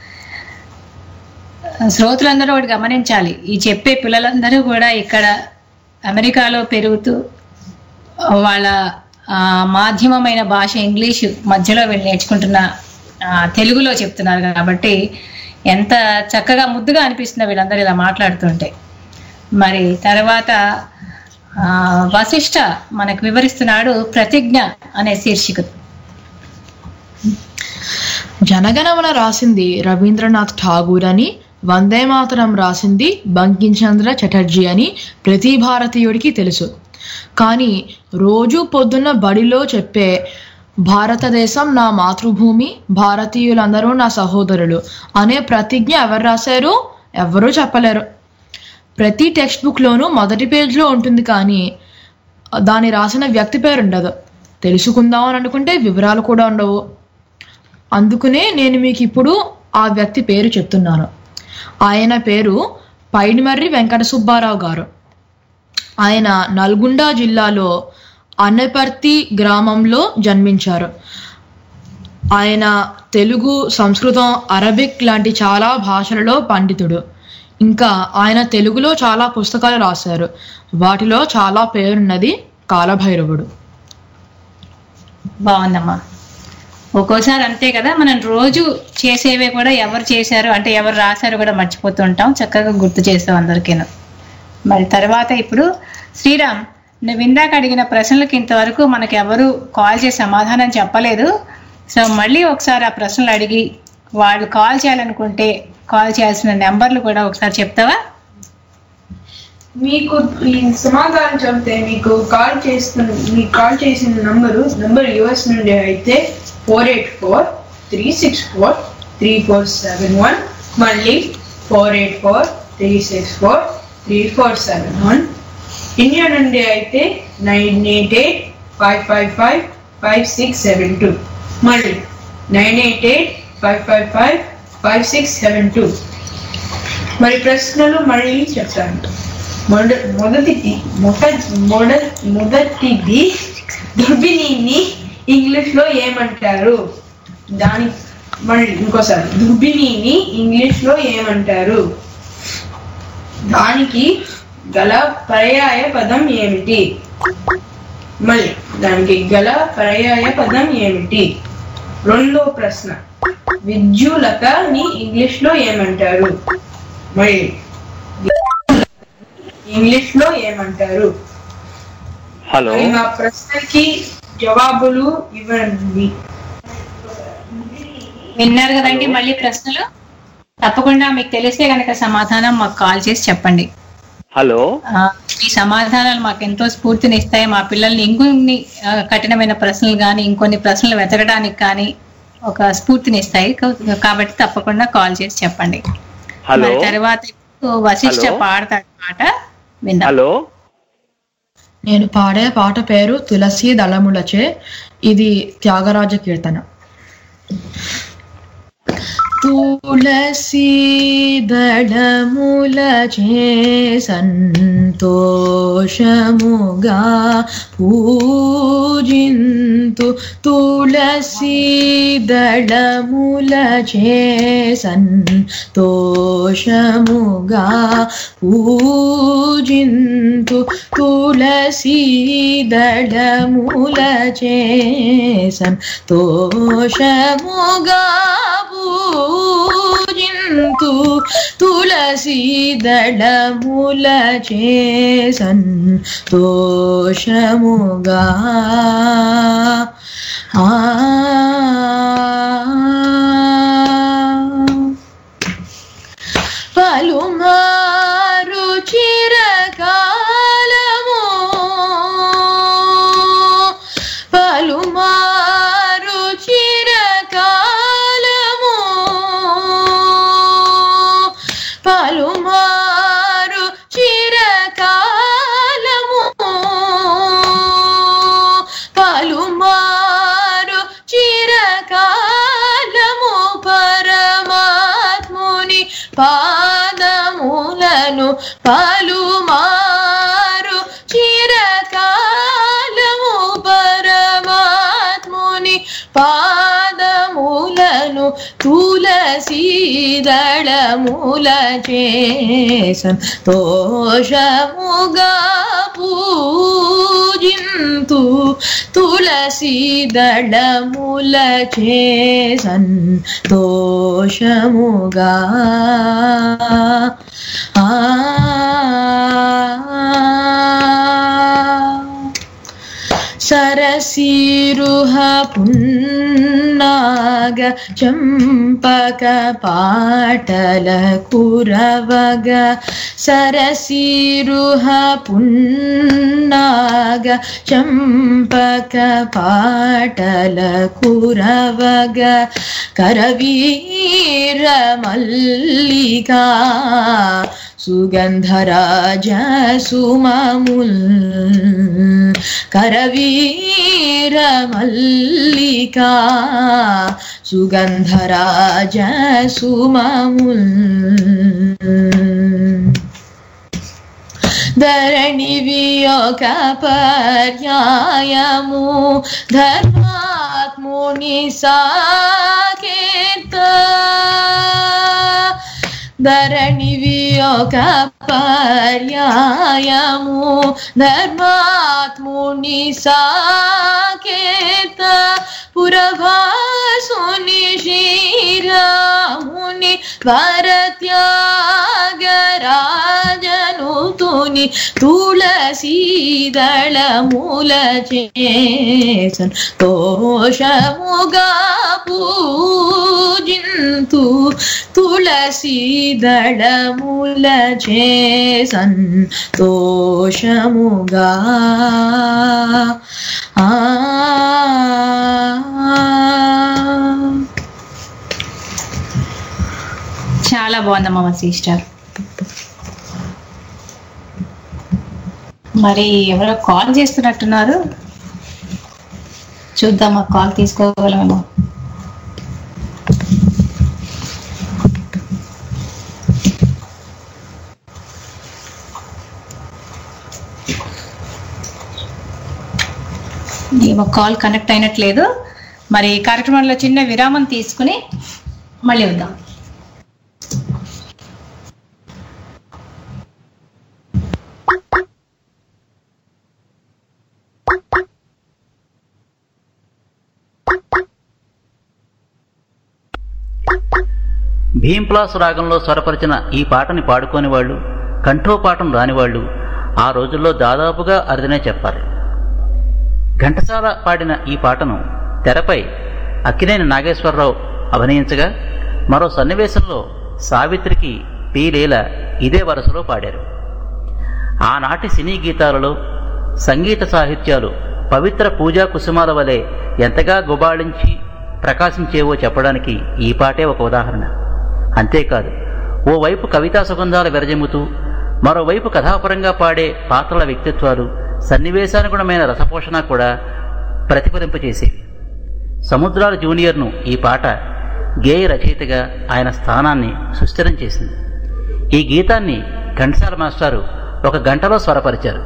శ్రోతలందరూ ఒకటి గమనించాలి ఈ చెప్పే పిల్లలందరూ కూడా ఇక్కడ అమెరికాలో పెరుగుతూ వాళ్ళ ఆ, మాధ్యమమైన భాష ఇంగ్లీష్ మధ్యలో వెళ్ళి నేర్చుకుంటున్న ఆ, తెలుగులో చెప్తున్నారు కాబట్టి ఎంత చక్కగా ముద్దుగా అనిపిస్తుందో వీళ్ళందరూ ఇలా మాట్లాడుతుంటే మరి తర్వాత ఆ, వశిష్ఠ మనకు వివరిస్తున్నాడు ప్రతిజ్ఞ అనే శీర్షిక జనగణమన రాసింది రవీంద్రనాథ్ ఠాగూర్ అని వందే మాతరం రాసింది బంకించంద్ర చటర్జీ అని ప్రతి భారతీయుడికి తెలుసు కానీ రోజు పొద్దున్న బడిలో చెప్పే భారతదేశం నా మాతృభూమి భారతీయులందరూ నా సహోదరులు అనే ప్రతిజ్ఞ ఎవరు రాశారు ఎవరూ చెప్పలేరు ప్రతి టెక్స్ట్ బుక్లోనూ మొదటి పేజ్లో ఉంటుంది కానీ దాని రాసిన వ్యక్తి పేరు ఉండదు తెలుసుకుందాం అని అనుకుంటే వివరాలు కూడా ఉండవు అందుకనే నేను మీకు ఇప్పుడు ఆ వ్యక్తి పేరు చెప్తున్నాను ఆయన పేరు పైడిమర్రి వెంకట సుబ్బారావు గారు ఆయన నల్గొండ జిల్లాలో అన్నపర్తి గ్రామంలో జన్మించారు ఆయన తెలుగు సంస్కృతం అరబిక్ లాంటి చాలా భాషలలో పండితుడు ఇంకా ఆయన తెలుగులో చాలా పుస్తకాలు రాశారు వాటిలో చాలా పేరున్నది కాలభైరవుడు బాగుందమ్మా ఒక్కోసారి అంతే కదా మనం రోజు చేసేవే కూడా ఎవరు చేశారు అంటే ఎవరు రాశారు కూడా మర్చిపోతుంటాం చక్కగా గుర్తు చేస్తాం అందరికీను మరి తర్వాత ఇప్పుడు శ్రీరామ్ నువ్వు ఇందాక అడిగిన ప్రశ్నలకి ఇంతవరకు మనకి ఎవరు కాల్ చేసి సమాధానం చెప్పలేదు సో మళ్ళీ ఒకసారి ఆ ప్రశ్నలు అడిగి వాళ్ళు కాల్ చేయాలనుకుంటే కాల్ చేయాల్సిన నెంబర్లు కూడా ఒకసారి చెప్తావా మీకు ఈ సమాధానం చెబితే మీకు కాల్ చేస్తున్న మీకు కాల్ చేసిన నంబరు నంబర్ యుఎస్ నుండి అయితే four eight four three six four three four seven one మళ్ళీ four eight four three six four three four seven one India నుండి అయితే nine eight eight five five five five six seven two మళ్ళీ nine eight eight five five five five six seven two మరి ప్రశ్నలు మళ్ళీ చెప్తాను మొద మొదటిది మొద మొద మొదటిది దుర్బిణిని ఇంగ్లీష్ లో ఏమంటారు దాని మళ్ళీ ఇంకోసారి దుర్బిణిని ఇంగ్లీష్ లో ఏమంటారు దానికి గల పర్యాయ పదం ఏమిటి మళ్ళీ దానికి గల పర్యాయ పదం ఏమిటి రెండో ప్రశ్న విద్యులతని ఇంగ్లీష్ లో ఏమంటారు మళ్ళీ ఇంగ్లీష్ లో ఏమంటారు హలో మరి మా ప్రశ్నకి జవాబులు ఇవ్వండి విన్నారు కదండి మళ్ళీ ప్రశ్నలు తప్పకుండా మీకు తెలిస్తే కనుక సమాధానం మాకు కాల్ చేసి చెప్పండి హలో ఆ, ఈ సమాధానాలు మాకు ఎంతో స్ఫూర్తిని ఇస్తాయి మా పిల్లల్ని ఇంకొన్ని ఆ, కఠినమైన ప్రశ్నలు కానీ ఇంకొన్ని ప్రశ్నలు వెతకడానికి కానీ ఒక స్ఫూర్తిని ఇస్తాయి కా- కాబట్టి తప్పకుండా కాల్ చేసి చెప్పండి హలో మరి తర్వాత ఇప్పుడు వశిష్ఠ హలో? పాడతాడు పాట విందాం హలో నేను పాడే పాట పేరు తులసి దళములచే ఇది త్యాగరాజ కీర్తన తులసి దళములచే సంతోషముగా పూజింతు తులసి దళములచే సంతోషముగా పూజింతు తులసి దళములచే సంతోషముగా పూజింతు తులసి దళముల చేసన్ తోషముగా ఆ పలుమారు చిరకాలము పలుమారు చిరకాలము పలుమారు చిరకాలము పలుమారు చిరకాలము పరమాత్ముని పాదములను పలుమారు చిరకాలము పరమాత్ముని పాదములను తూచి తులసీదళముల చేసన్ తోషముగా పూజింతు తులసీదళముల చేసన్ తోషముగా సరసీరుహ పున్నాగ చంపక పాటల కురవగ సరసీరుహ పున్నాగ చంపక పాటల కురవగ కరవీర మల్లికా సుగంధరాజ సుమముల్ కరవీర మల్లికా సుగంధరాజ సుమముల్ ధరణివి ఒక పర్యాయము ధర్మాత్ముని సాకేత ధరణివి ఒక పర్యాయము ధర్మాత్ముని సాకేత పురభాసుని శ్రీరాముని వరత్యాగరాజను తుని తులసీదళముల చేసన్ తోషముగా పూజింతు తులసీదళముల చేసన్ తోషముగా ఆ చాలా బాగుందమ్మా మా సిస్టర్ మరి ఎవరో కాల్ చేస్తున్నట్టున్నారు చూద్దామా కాల్ తీసుకోగలమేమో ఏమో కాల్ కనెక్ట్ అయినట్లేదు మరి ఈ కార్యక్రమంలో చిన్న విరామం తీసుకుని మళ్ళీ వద్దాం భీంప్లాస్ రాగంలో స్వరపరిచిన ఈ పాటని పాడుకోని వాళ్ళు కంఠోపాఠం రానివాళ్ళు ఆ రోజుల్లో దాదాపుగా అరుదనే చెప్పాలి ఘంటసాల పాడిన ఈ పాటను తెరపై అక్కినేని నాగేశ్వరరావు అభినయించగా మరో సన్నివేశంలో సావిత్రికి పి లీల ఇదే వరుసలో పాడారు ఆనాటి సినీ గీతాలలో సంగీత సాహిత్యాలు పవిత్ర పూజా కుసుమాల వలె ఎంతగా గుబాళించి ప్రకాశించేవో చెప్పడానికి ఈ పాటే ఒక ఉదాహరణ అంతేకాదు ఓవైపు కవితా సుగంధాలు విరజిమ్ముతూ మరోవైపు కథాపరంగా పాడే పాత్రల వ్యక్తిత్వాలు సన్నివేశానుగుణమైన రసపోషణ కూడా ప్రతిఫలింపచేసేవి సముద్రాల జూనియర్ను ఈ పాట గేయ రచయితగా ఆయన స్థానాన్ని సుస్థిరం చేసింది ఈ గీతాన్ని ఘంటసాల మాస్టారు ఒక గంటలో స్వరపరిచారు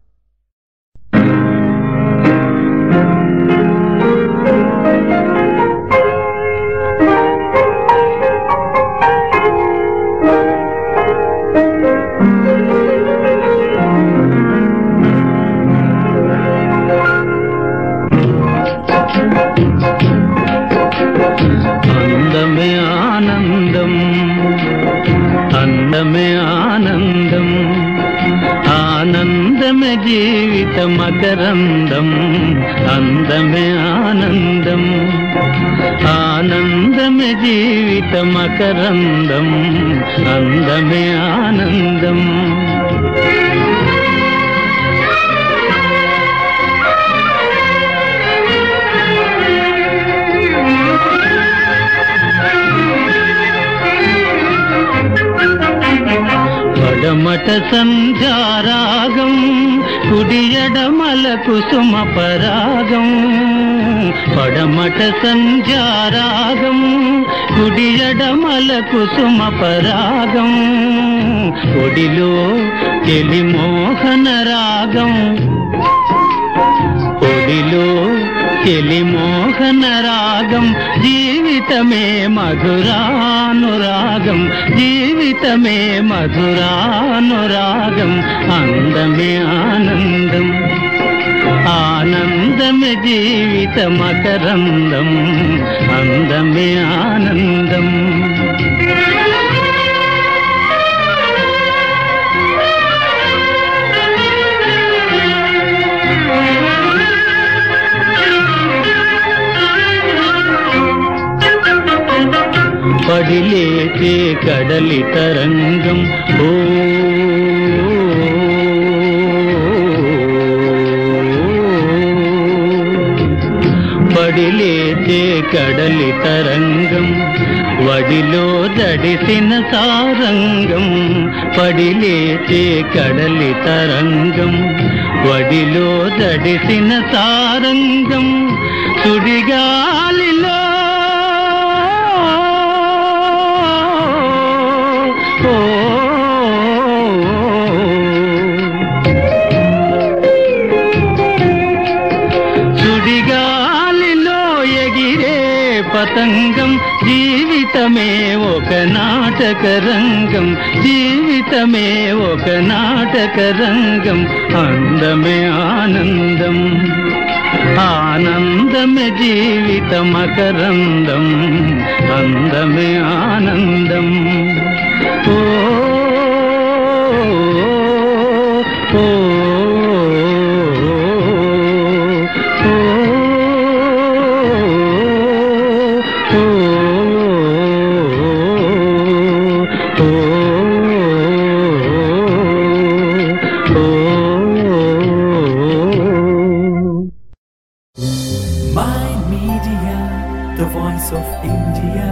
అందమే ఆనందం అందమే ఆనందం ఆనందమే జీవిత మకరందం అందమే ఆనందం ఆనందమే జీవిత మకరందం అందమే ఆనందం పడమట సంధ్యారాగం కుడియడమల కుసుమ పరాగం పడమట సంధ్యారాగం కుడియడమల కుసుమ పరాగం ఒడిలో తెలిమోహన రాగం ఒడిలో చెలి మోహన రాగం జీవితమే మధురానురాగం జీవితమే మధురానురాగం అందమే ఆనందం ఆనందమే జీవిత మకరందం అందమే ఆనందం పడిలేచే కడలి తరంగం ఓ పడిలేచే కడలి తరంగం వడిలో దడిసిన సారంగం పడిలేచే కడలి తరంగం వడిలో దడిసిన సారంగం సుడిగాలిలో ఓ సుడిగాలిలో ఎగిరే పతంగం జీవితమే ఒక నాటక రంగం జీవితమే ఒక నాటక రంగం అందమే ఆనందం ఆనందమే జీవిత మకరందం అందమే ఆనందం ఓ ఓ My Media, the voice of India.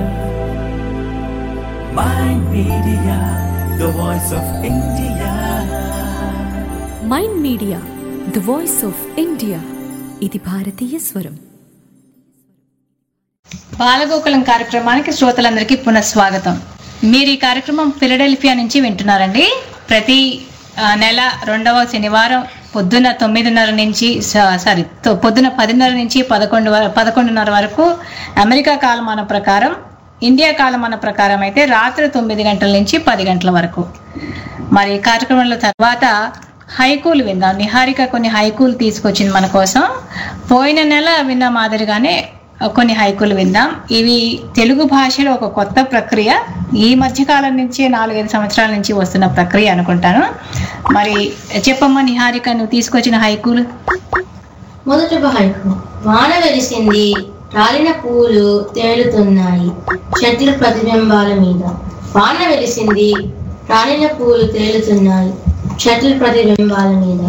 My Media, the voice of India. Mind media the voice of India ఇది భారతీయ స్వరం బాలగోకులం కార్యక్రమానికి శ్రోతలందరికీ పునఃస్వాగతం మీరు ఈ కార్యక్రమం ఫిలడెల్ఫియా నుంచి వింటున్నారండి ప్రతి ఆ, నెల రెండవ శనివారం పొద్దున తొమ్మిదిన్నర నుంచి స- సారీ తొ- పొద్దున పదిన్నర నుంచి పదకొండు వ- పదకొండున్నర వరకు అమెరికా కాలమాన ప్రకారం ఇండియా కాలమాన ప్రకారం అయితే రాత్రి తొమ్మిది గంటల నుంచి పది గంటల వరకు మరి ఈ కార్యక్రమంలో తర్వాత హైకూలు విందాం నిహారిక కొన్ని హైకూలు తీసుకొచ్చింది మన కోసం పోయిన నెల విన్న మాదిరిగానే కొన్ని హైకూలు విందాం ఇవి తెలుగు భాషలో ఒక కొత్త ప్రక్రియ ఈ మధ్య కాలం నుంచి నాలుగైదు సంవత్సరాల నుంచి వస్తున్న ప్రక్రియ అనుకుంటాను మరి చెప్పమ్మా నిహారిక నువ్వు తీసుకొచ్చిన హైకూలు మొదటి హైకు వాన వెలిసింది రాలిన పూలు తేలుతున్నాయి చెట్ల ప్రతిబింబాల మీద వాన వెలిసింది రాలిన పూలు తేలుతున్నాయి చెట్ల ప్రతిబింబాల మీద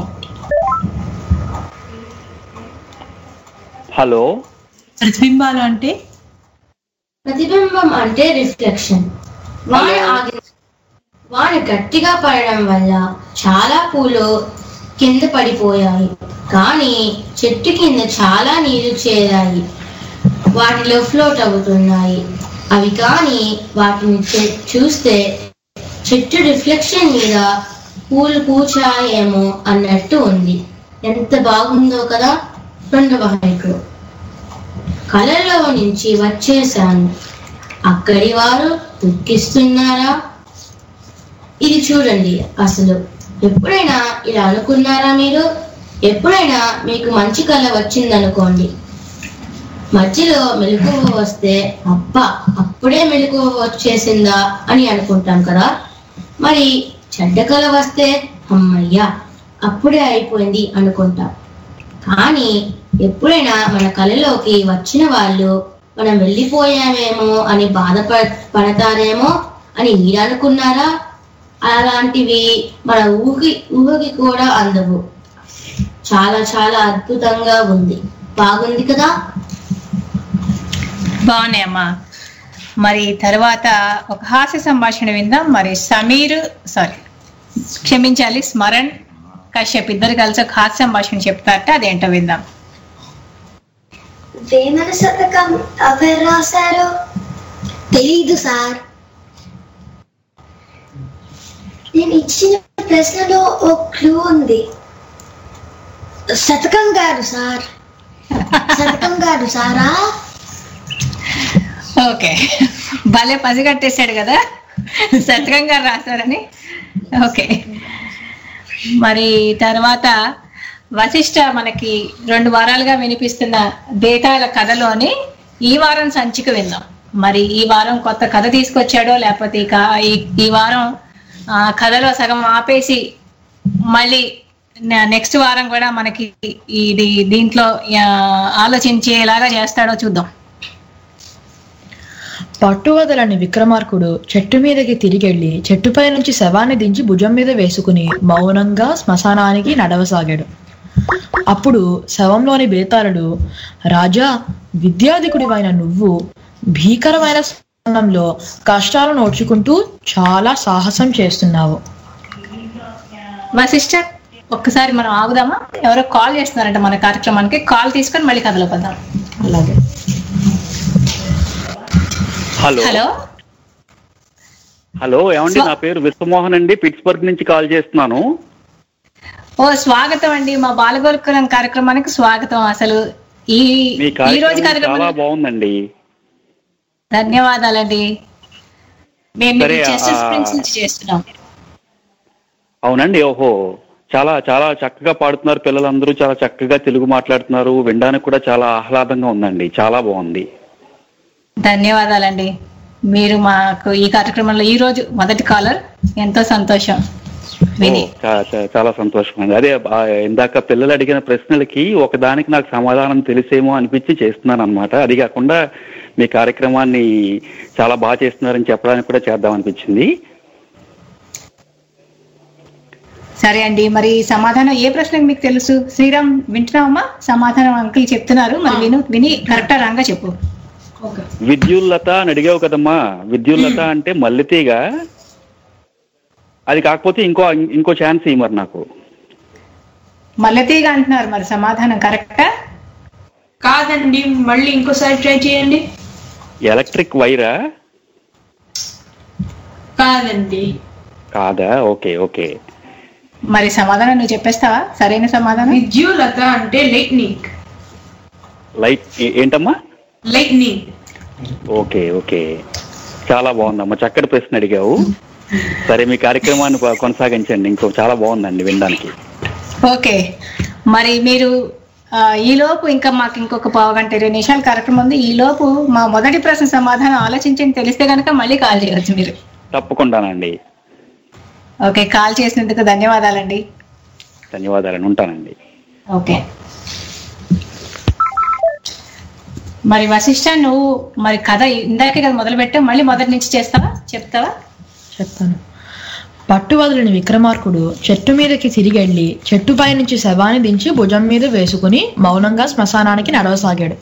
హలో ప్రతిబింబాలు అంటే ప్రతిబింబం అంటే రిఫ్లెక్షన్ వాన ఆగి వాన గట్టిగా పడడం వల్ల చాలా పూలు కింద పడిపోయాయి కానీ చెట్టు కింద చాలా నీళ్లు చేరాయి వాటిలో ఫ్లోట్ అవుతున్నాయి అవి కానీ వాటిని చె- చూస్తే చెట్టు రిఫ్లెక్షన్ మీద పూలు పూచాయేమో అన్నట్టు ఉంది ఎంత బాగుందో కదా రెండవ హైకు కళలో నుంచి వచ్చేసాను అక్కడి వారు దుఃఖిస్తున్నారా ఇది చూడండి అసలు ఎప్పుడైనా ఇలా అనుకున్నారా మీరు ఎప్పుడైనా మీకు మంచి కళ వచ్చిందనుకోండి మధ్యలో మెలకువ వస్తే అబ్బా అప్పుడే మెలకువ వచ్చేసిందా అని అనుకుంటాం కదా మరి చెడ్డ కళ వస్తే అమ్మయ్యా అప్పుడే అయిపోయింది అనుకుంటాం కానీ ఎప్పుడైనా మన కళలోకి వచ్చిన వాళ్ళు మనం వెళ్ళిపోయామేమో అని బాధపడ పడతారేమో అని మీరు అనుకున్నారా అలాంటివి మన ఊహి ఊహకి కూడా అందవు చాలా చాలా అద్భుతంగా ఉంది బాగుంది కదా బాగున్నాయమ్మా మరి తర్వాత ఒక హాస్య సంభాషణ విందాం మరి సమీర్ సారీ క్షమించాలి స్మరణ్ కశ్యప్ ఇద్దరు కలిసి ఒక హాస్య సంభాషణ చెప్తారట అదేంటో విందాం వేమన శతకం ఎవరు రాశారు తెలీదు సార్ నేను ఇచ్చిన ప్రశ్నలో ఓ క్లూ ఉంది శతకం గారు సార్ శతకం గారు సారా ఓకే భలే పసిగట్టేశాడు కదా శతకం గారు రాశారని ఓకే మరి తర్వాత వశిష్ట మనకి రెండు వారాలుగా వినిపిస్తున్న బేతాళ కథలోని ఈ వారం సంచిక విందాం మరి ఈ వారం కొత్త కథ తీసుకొచ్చాడో లేకపోతే ఈ కా- ఈ- ఈ వారం ఆ, కథలో సగం ఆపేసి మళ్ళీ నెక్స్ట్ వారం కూడా మనకి ఇది దీంట్లో ఆ, ఆలోచించేలాగా చేస్తాడో చూద్దాం పట్టువదలని విక్రమార్కుడు చెట్టు మీదకి తిరిగెళ్ళి చెట్టుపై నుంచి శవాన్ని దించి భుజం మీద వేసుకుని మౌనంగా శ్మశానానికి నడవసాగాడు అప్పుడు శవంలోని బేతాళుడు రాజా విద్యాధికుడివైన నువ్వు భీకరమైన స్థానంలో కష్టాలను ఓడ్చుకుంటూ చాలా సాహసం చేస్తున్నావు వశిష్ట ఒక్కసారి మనం ఆగుదామా ఎవరో కాల్ చేస్తున్నారంట మన కార్యక్రమానికి కాల్ తీసుకొని మళ్ళీ కథలో పద్దాం అలాగే హలో హలో హలో ఏమండి నా పేరు విశ్వమోహన్ అండి పిట్స్బర్గ్ నుంచి కాల్ చేస్తున్నాను ఓ స్వాగతం అండి మా బాలగోకులం కార్యక్రమానికి స్వాగతం అసలు ఈ మీ ఈ రోజు కార్యక్రమం చాలా కార్యక్రమం బాగుందండి ధన్యవాదాలండి మేము సరే, చెస్ ఆ- స్ప్రింగ్స్ నుంచి చేస్తున్నాం అవునండి ఓహో చాలా చాలా చక్కగా పాడుతున్నారు పిల్లలందరూ చాలా చక్కగా తెలుగు మాట్లాడుతున్నారు వినడానికి కూడా చాలా ఆహ్లాదంగా ఉందండి చాలా బాగుంది ధన్యవాదాలండి మీరు మాకు ఈ కార్యక్రమంలో ఈ రోజు మొదటి కాలర్ ఎంతో సంతోషం విని ఓ, చా- చా- చాలా సంతోషం అండి అదే ఆ, ఇందాక పిల్లలు అడిగిన ప్రశ్నలకి ఒకదానికి నాకు సమాధానం తెలిసేమో అనిపించి చేస్తున్నాను అనమాట అది కాకుండా మీ కార్యక్రమాన్ని చాలా బాగా చేస్తున్నారని చెప్పడానికి కూడా చేద్దాం అనిపించింది సరే అండి మరి సమాధానం ఏ ప్రశ్నకు మీకు తెలుసు శ్రీరామ్ వింటున్నావమ్మా సమాధానం అంకుల్ చెప్తున్నారు మరి విను విని కరెక్టా రాంగా చెప్పు విద్యుల్లత అని అడిగావు కదమ్మా విద్యుల్లత అంటే మల్లెతీగ అది కాకపోతే ఇంకో ఇంకో ఛాన్స్ ఇవ్వ మరి నాకు మల్లెతీగ అంటున్నారు మరి సమాధానం కరెక్టా కాదండి మళ్ళీ ఇంకోసారి ట్రై చేయండి ఎలక్ట్రిక్ వైరా కాదండి కాదా ఓకే ఓకే మరి సమాధానం నువ్వు చెప్పేస్తావా సరైన సమాధానం విద్యులత అంటే లైట్నింగ్ లైట్ ఏ- ఏంటమ్మా లైట్నింగ్ ఓకే ఓకే చాలా బాగుందమ్మా చక్కటి ప్రశ్న అడిగావు సరే మీ కార్యక్రమాన్ని కొ- కొనసాగించండి ఇంకో చాలా బాగుందండి వినడానికి ఓకే మరి మీరు ఆ, ఈ లోపు ఇంకా మాకు ఇంకొక పావు గంట ఇరవై నిమిషాల కార్యక్రమం ఉంది ఈ లోపు మా మొదటి ప్రశ్న సమాధానం ఆలోచించండి తెలిస్తే కనుక మళ్ళీ కాల్ చేయవచ్చు మీరు తప్పకుండానండి ఓకే కాల్ చేసినందుకు ధన్యవాదాలండి ధన్యవాదాలండి ఉంటానండి ఓకే మరి వశిష్ట నువ్వు మరి కథ ఇందాకే కదా మొదలు పెట్టావు మళ్ళీ మొదటి నుంచి చేస్తావా చెప్తావా చెప్తాను పట్టువదలని విక్రమార్కుడు చెట్టు మీదకి తిరిగెళ్ళి చెట్టుపై నుంచి శవాన్ని దించి భుజం మీద వేసుకుని మౌనంగా శ్మశానానికి నడవసాగాడు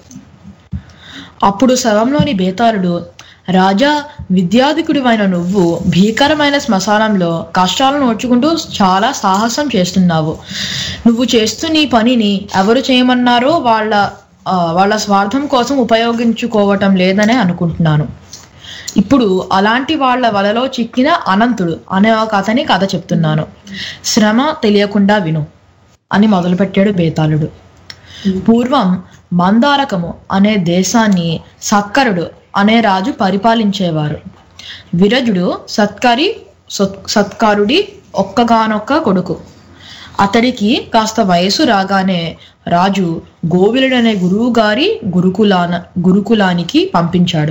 అప్పుడు శవంలోని బేతాళుడు రాజా విద్యాధికుడివైన నువ్వు భీకరమైన శ్మశానంలో కష్టాలను ఓడ్చుకుంటూ చాలా సాహసం చేస్తున్నావు నువ్వు చేస్తున్న ఈ పనిని ఎవరు చేయమన్నారో వాళ్ళ ఆ, వాళ్ళ స్వార్థం కోసం ఉపయోగించుకోవటం లేదనే అనుకుంటున్నాను ఇప్పుడు అలాంటి వాళ్ళ వలలో చిక్కిన అనంతుడు అనే ఒక అతని కథ చెప్తున్నాను శ్రమ తెలియకుండా విను అని మొదలుపెట్టాడు బేతాళుడు పూర్వం మందారకము అనే దేశాన్ని సత్కరుడు అనే రాజు పరిపాలించేవారు విరజుడు సత్కరి సత్- సత్కారుడి ఒక్కగానొక్క కొడుకు అతడికి కాస్త వయసు రాగానే రాజు గోవిలుడనే గురువు గారి గురుకులాన గురుకులానికి పంపించాడు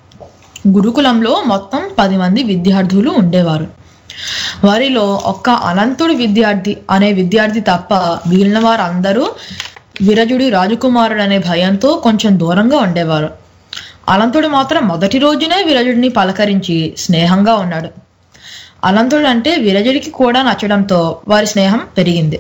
గురుకులంలో మొత్తం పది మంది విద్యార్థులు ఉండేవారు వారిలో ఒక్క అనంతుడు విద్యార్థి అనే విద్యార్థి తప్ప మిగిలిన వారందరూ విరజుడు రాజకుమారుడు అనే భయంతో కొంచెం దూరంగా ఉండేవారు అనంతుడు మాత్రం మొదటి రోజునే విరజుడిని పలకరించి స్నేహంగా ఉన్నాడు అనంతుడు అంటే విరజుడికి కూడా నచ్చడంతో వారి స్నేహం పెరిగింది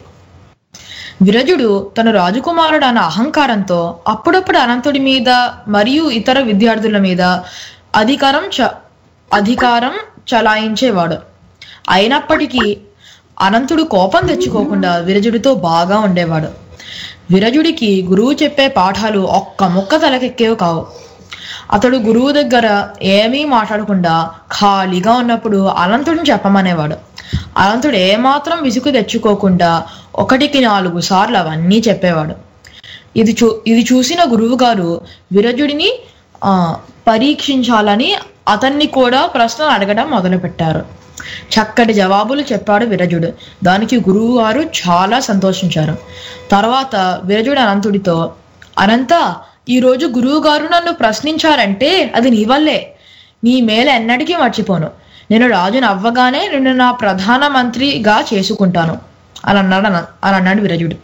విరజుడు తన రాజకుమారుడు అన్న అహంకారంతో అప్పుడప్పుడు అనంతుడి మీద మరియు ఇతర విద్యార్థుల మీద అధికారం చ అధికారం చలాయించేవాడు అయినప్పటికీ అనంతుడు కోపం తెచ్చుకోకుండా విరజుడితో బాగా ఉండేవాడు విరజుడికి గురువు చెప్పే పాఠాలు ఒక్క ముక్క తలకెక్కేవి కావు అతడు గురువు దగ్గర ఏమీ మాట్లాడకుండా ఖాళీగా ఉన్నప్పుడు అనంతుడిని చెప్పమనేవాడు అనంతుడు ఏమాత్రం విసుగు తెచ్చుకోకుండా ఒకటికి నాలుగు సార్లు అవన్నీ చెప్పేవాడు ఇది చూ ఇది చూసిన గురువు గారు విరజుడిని ఆ, పరీక్షించాలని అతన్ని కూడా ప్రశ్నలు అడగడం మొదలుపెట్టారు చక్కటి జవాబులు చెప్పాడు విరజుడు దానికి గురువు గారు చాలా సంతోషించారు తర్వాత విరజుడు అనంతుడితో అనంత ఈరోజు గురువు గారు నన్ను ప్రశ్నించారంటే అది నీ వల్లే నీ మేలు ఎన్నటికీ మర్చిపోను నేను రాజుని అవ్వగానే నిన్ను నా ప్రధాన మంత్రిగా చేసుకుంటాను అని అన్నాడు అన- అని అన్నాడు విరజుడు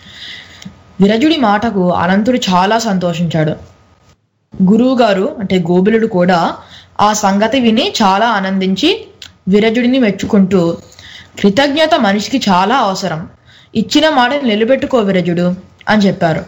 విరజుడి మాటకు అనంతుడు చాలా సంతోషించాడు గురువు గారు అంటే గోబిలుడు కూడా ఆ సంగతి విని చాలా ఆనందించి విరజుడిని మెచ్చుకుంటూ కృతజ్ఞత మనిషికి చాలా అవసరం ఇచ్చిన మాట నిలబెట్టుకో విరజుడు అని చెప్పారు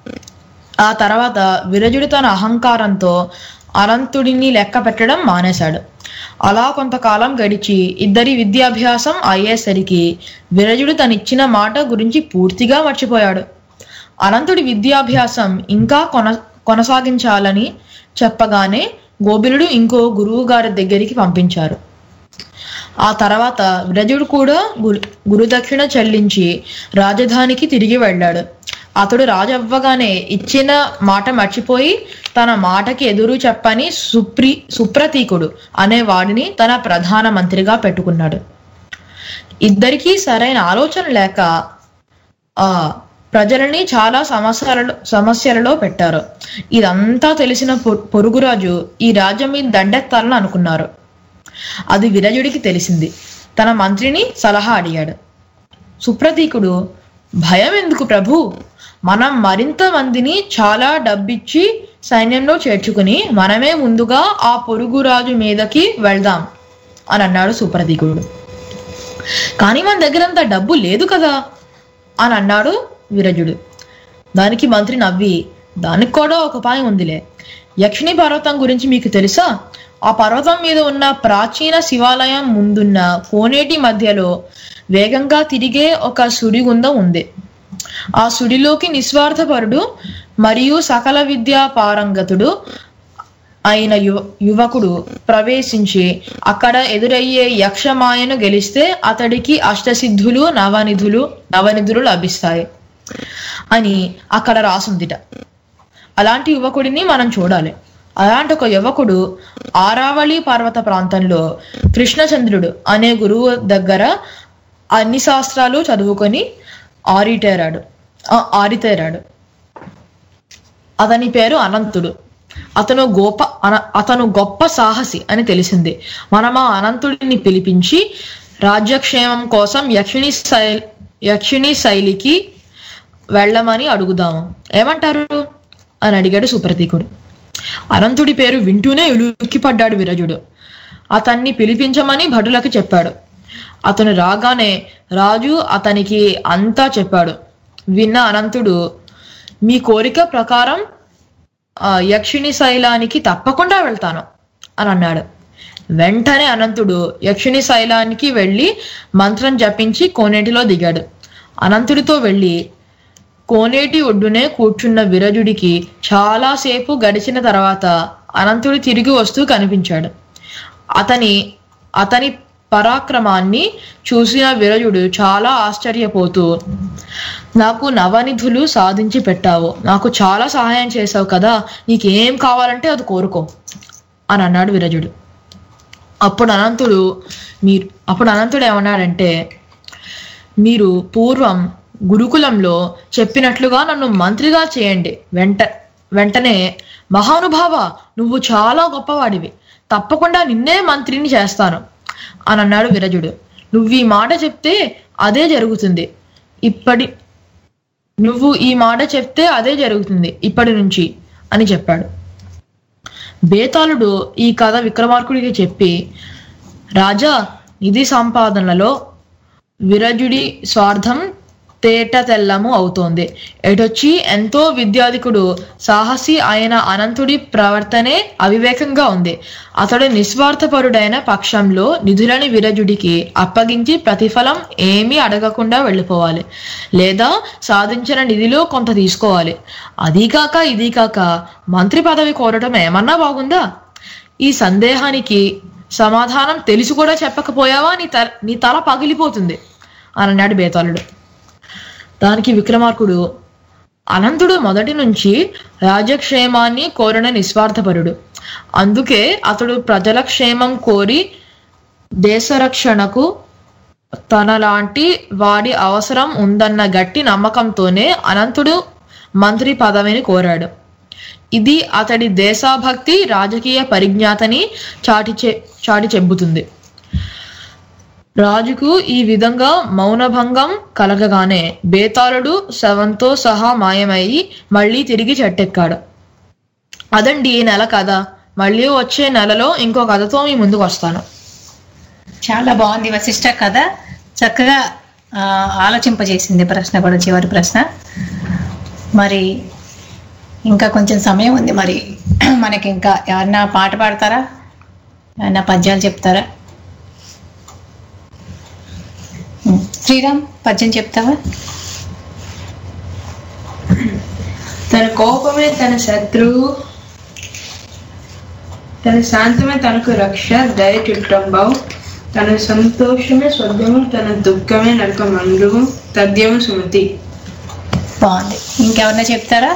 ఆ తర్వాత విరజుడు తన అహంకారంతో అనంతుడిని లెక్క పెట్టడం మానేశాడు అలా కొంతకాలం గడిచి ఇద్దరి విద్యాభ్యాసం అయ్యేసరికి విరజుడు తనిచ్చిన మాట గురించి పూర్తిగా మర్చిపోయాడు అనంతుడి విద్యాభ్యాసం ఇంకా కొన కొనసాగించాలని చెప్పగానే గోబిలుడు ఇంకో గురువు గారి దగ్గరికి పంపించారు ఆ తర్వాత విరజుడు కూడా గురు గురుదక్షిణ చెల్లించి రాజధానికి తిరిగి వెళ్ళాడు అతడు రాజవ్వగానే ఇచ్చిన మాట మర్చిపోయి తన మాటకి ఎదురు చెప్పని సుప్రి సుప్రతీకుడు అనే వాడిని తన ప్రధాన మంత్రిగా పెట్టుకున్నాడు ఇద్దరికీ సరైన ఆలోచన లేక ఆ ప్రజలని చాలా సమస్యలలో సమస్యలలో పెట్టారు ఇదంతా తెలిసిన పొ- పొరుగురాజు ఈ రాజ్యం మీద దండెత్తాలని అనుకున్నారు అది విరజుడికి తెలిసింది తన మంత్రిని సలహా అడిగాడు సుప్రతీకుడు భయం ఎందుకు ప్రభు మనం మరింత మందిని చాలా డబ్బిచ్చి సైన్యంలో చేర్చుకుని మనమే ముందుగా ఆ పొరుగురాజు మీదకి వెళ్దాం అని అన్నాడు సుప్రతీకుడు కానీ మన దగ్గర అంత డబ్బు లేదు కదా అని అన్నాడు విరజుడు దానికి మంత్రి నవ్వి దానికి కూడా ఒక ఉపాయం ఉందిలే యక్షిణి పర్వతం గురించి మీకు తెలుసా ఆ పర్వతం మీద ఉన్న ప్రాచీన శివాలయం ముందున్న కోనేటి మధ్యలో వేగంగా తిరిగే ఒక సుడిగుండం ఉంది ఆ సుడిలోకి నిస్వార్థపరుడు మరియు సకల విద్యా పారంగతుడు అయిన యువ యువకుడు ప్రవేశించి అక్కడ ఎదురయ్యే యక్షమాయను గెలిస్తే అతడికి అష్టసిద్ధులు నవనిధులు నవనిధులు లభిస్తాయి అని అక్కడ రాసుందిట అలాంటి యువకుడిని మనం చూడాలి అలాంటి ఒక యువకుడు ఆరావళి పర్వత ప్రాంతంలో కృష్ణచంద్రుడు అనే గురువు దగ్గర అన్ని శాస్త్రాలు చదువుకొని ఆరిటేరాడు ఆ, ఆరితేరాడు అతని పేరు అనంతుడు అతను గోప అన- అతను గొప్ప సాహసి అని తెలిసింది మనం ఆ అనంతుడిని పిలిపించి రాజ్యక్షేమం కోసం యక్షిణి శైలి యక్షిణి శైలికి వెళ్ళమని అడుగుదాము ఏమంటారు అని అడిగాడు సుప్రతీకుడు అనంతుడి పేరు వింటూనే ఉలిక్కిపడ్డాడు విరజుడు అతన్ని పిలిపించమని భటులకు చెప్పాడు అతను రాగానే రాజు అతనికి అంతా చెప్పాడు విన్న అనంతుడు మీ కోరిక ప్రకారం ఆ, యక్షిణి శైలానికి తప్పకుండా వెళ్తాను అని అన్నాడు వెంటనే అనంతుడు యక్షిణి శైలానికి వెళ్ళి మంత్రం జపించి కోనేటిలో దిగాడు అనంతుడితో వెళ్ళి కోనేటి ఒడ్డునే కూర్చున్న విరజుడికి చాలాసేపు గడిచిన తర్వాత అనంతుడు తిరిగి వస్తూ కనిపించాడు అతని అతని పరాక్రమాన్ని చూసిన విరజుడు చాలా ఆశ్చర్యపోతూ నాకు నవనిధులు సాధించి పెట్టావు నాకు చాలా సహాయం చేశావు కదా నీకేం కావాలంటే అది కోరుకో అని అన్నాడు విరజుడు అప్పుడు అనంతుడు మీరు అప్పుడు అనంతుడు ఏమన్నాడంటే మీరు పూర్వం గురుకులంలో చెప్పినట్లుగా నన్ను మంత్రిగా చేయండి వెంట వెంటనే మహానుభావ నువ్వు చాలా గొప్పవాడివి తప్పకుండా నిన్నే మంత్రిని చేస్తాను అని అన్నాడు విరజుడు నువ్వు ఈ మాట చెప్తే అదే జరుగుతుంది ఇప్పటి నువ్వు ఈ మాట చెప్తే అదే జరుగుతుంది ఇప్పటి నుంచి అని చెప్పాడు బేతాళుడు ఈ కథ విక్రమార్కుడికి చెప్పి రాజా నిధి సంపాదనలో విరజుడి స్వార్థం తేట తెల్లము అవుతోంది ఎటొచ్చి ఎంతో విద్యాధికుడు సాహసి అయిన అనంతుడి ప్రవర్తనే అవివేకంగా ఉంది అతడు నిస్వార్థపరుడైన పక్షంలో నిధులని విరజుడికి అప్పగించి ప్రతిఫలం ఏమీ అడగకుండా వెళ్ళిపోవాలి లేదా సాధించిన నిధిలో కొంత తీసుకోవాలి అదీ కాక ఇదీ కాక మంత్రి పదవి కోరటం ఏమన్నా బాగుందా ఈ సందేహానికి సమాధానం తెలిసి కూడా చెప్పకపోయావా నీ తల నీ తల పగిలిపోతుంది అని అన్నాడు బేతాళుడు దానికి విక్రమార్కుడు అనంతుడు మొదటి నుంచి రాజక్షేమాన్ని కోరిన నిస్వార్థపరుడు అందుకే అతడు ప్రజల క్షేమం కోరి దేశరక్షణకు తనలాంటి వాడి అవసరం ఉందన్న గట్టి నమ్మకంతోనే అనంతుడు మంత్రి పదవిని కోరాడు ఇది అతడి దేశభక్తి రాజకీయ పరిజ్ఞాతని చాటి చె చాటి చెబుతుంది రాజుకు ఈ విధంగా మౌనభంగం కలగగానే బేతాళుడు శవంతో సహా మాయమయ్యి మళ్ళీ తిరిగి చెట్టెక్కాడు అదండి ఈ నెల కథ మళ్ళీ వచ్చే నెలలో ఇంకో కథతో మీ ముందుకు వస్తాను చాలా బాగుంది వశిష్ట కథ చక్కగా ఆ, ఆలోచింపజేసింది ప్రశ్న కూడా చివరి ప్రశ్న మరి ఇంకా కొంచెం సమయం ఉంది మరి మనకి ఇంకా ఎవరన్నా పాట పాడతారా ఏమన్నా పద్యాలు చెప్తారా ఉం. శ్రీరామ్ పద్యం చెప్తావా తన కోపమే తన శత్రువు తన శాంతమే తనకు రక్ష దయ చుట్టంబావు తన సంతోషమే స్వర్గము తన దుఃఖమే నరక మండువు తద్యము సుమతి బాగుంది ఇంకెవరన్నా చెప్తారా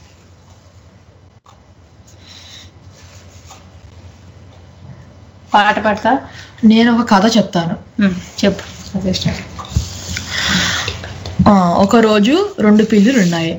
పాట పాడతా నేను ఒక కథ చెప్తాను ఉం, చెప్పు వశిష్ట ఆ, ఒక రోజు రెండు పిల్లులు ఉన్నాయి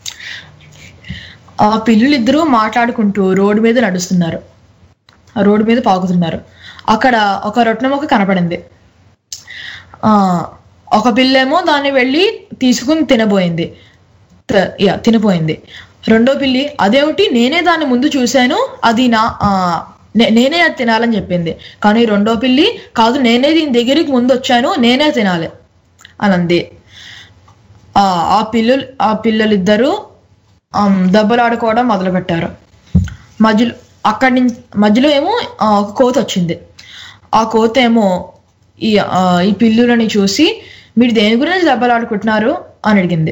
ఆ పిల్లులు ఇద్దరూ మాట్లాడుకుంటూ రోడ్డు మీద నడుస్తున్నారు ఆ రోడ్డు మీద పాకుతున్నారు అక్కడ ఒక రొట్టె మొక్క కనపడింది ఆ ఒక పిల్లేమో దాన్ని వెళ్ళి తీసుకుని తినబోయింది త- యా తినబోయింది రెండో పిల్లి అదేమిటి నేనే దాన్ని ముందు చూశాను అది నా ఆ, నే- నేనే అది తినాలని చెప్పింది కానీ రెండో పిల్లి కాదు నేనే దీని దగ్గరికి ముందు వచ్చాను నేనే తినాలి అని అంది ఆ ఆ పిల్లలు ఆ పిల్లలిద్దరూ ఆమ్, దెబ్బలాడుకోవడం మొదలుపెట్టారు మధ్యలో అక్కడి నుంచి మధ్యలో ఏమో ఆ, ఒక కోత వచ్చింది ఆ కోత ఏమో ఈ ఆ, ఈ పిల్లులని చూసి మీరు దేని గురించి దెబ్బలాడుకుంటున్నారు అని అడిగింది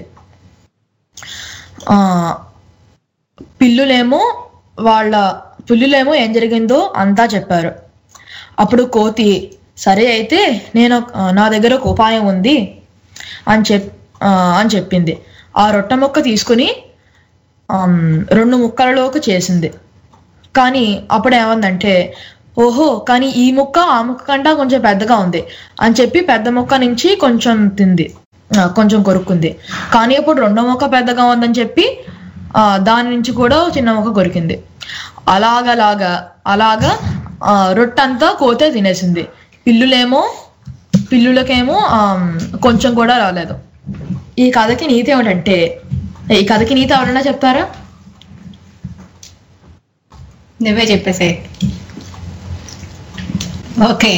ఆ పిల్లులేమో వాళ్ళ పిల్లులేమో ఏం జరిగిందో అంతా చెప్పారు అప్పుడు కోతి సరే అయితే నేను ఆ, నా దగ్గర ఒక ఉపాయం ఉంది అని చెప్ ఆ, అని చెప్పింది ఆ రొట్టె ముక్క తీసుకుని ఆమ్, రెండు ముక్కలలోకి చేసింది కానీ అప్పుడు ఏమందంటే ఓహో కానీ ఈ ముక్క ఆ ముక్క కంటే కొంచెం పెద్దగా ఉంది అని చెప్పి పెద్ద ముక్క నుంచి కొంచెం తింది ఆ, కొంచెం కొరుక్కుంది కానీ అప్పుడు రెండో ముక్క పెద్దగా ఉందని చెప్పి ఆ, దాని నుంచి కూడా చిన్న ముక్క కొరికింది అలాగలాగా అలాగా ఆ, రొట్టంతా కోతే తినేసింది పిల్లులేమో పిల్లులకేమో ఆమ్, కొంచెం కూడా రాలేదు ఈ కథకి నీతి ఏమిటంటే ఈ కథకి నీతి ఎవరన్నా చెప్తారా నువ్వే చెప్పేసే ఓకే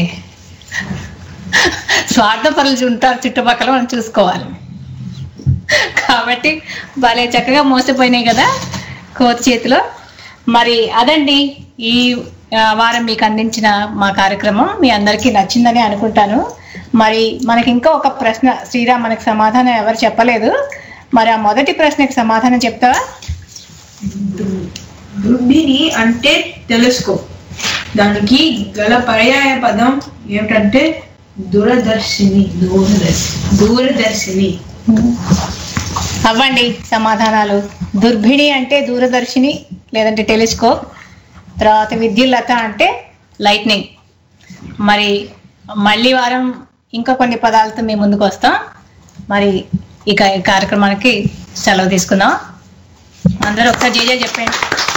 స్వార్థపరులు ఉంటారు చుట్టుపక్కల మనం చూసుకోవాలి కాబట్టి భలే చక్కగా మోసపోయినాయి కదా కోతి చేతిలో మరి అదండి ఈ ఆ, వారం మీకు అందించిన మా కార్యక్రమం మీ అందరికీ నచ్చిందని అనుకుంటాను మరి మనకి ఇంకా ఒక ప్రశ్న శ్రీరామ్ మనకి సమాధానం ఎవరు చెప్పలేదు మరి ఆ మొదటి ప్రశ్నకి సమాధానం చెప్తావా దుర్బిని అంటే తెలుసుకో దానికి గల పర్యాయ పదం ఏమిటంటే దూరదర్శిని దూరదర్శి దూరదర్శిని అవ్వండి సమాధానాలు దుర్భిణి అంటే దూరదర్శిని లేదంటే టెలిస్కోప్ తర్వాత విద్యుల్లత అంటే లైట్నింగ్ మరి మళ్ళీ వారం ఇంకా కొన్ని పదాలతో మేము ముందుకు వస్తాం మరి ఇక ఈ కార్యక్రమానికి సెలవు తీసుకుందాం అందరూ ఒకసారి జేజే చెప్పండి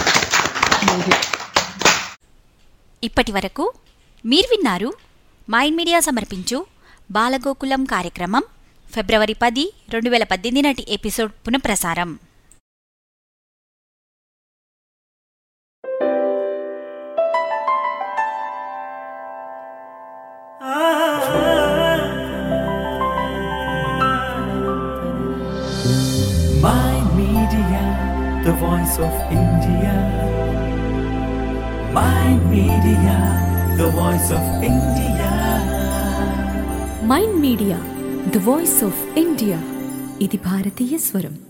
ఇప్పటి వరకు మీరు విన్నారు మైండ్ మీడియా సమర్పించు బాలగోకులం కార్యక్రమం ఫిబ్రవరి పది రెండు వేల పద్దెనిమిది నాటి ఎపిసోడ్ పునఃప్రసారం My Media, the voice of India. My Media, the voice of India. Mind media the voice of India ఇది భారతీయ స్వరం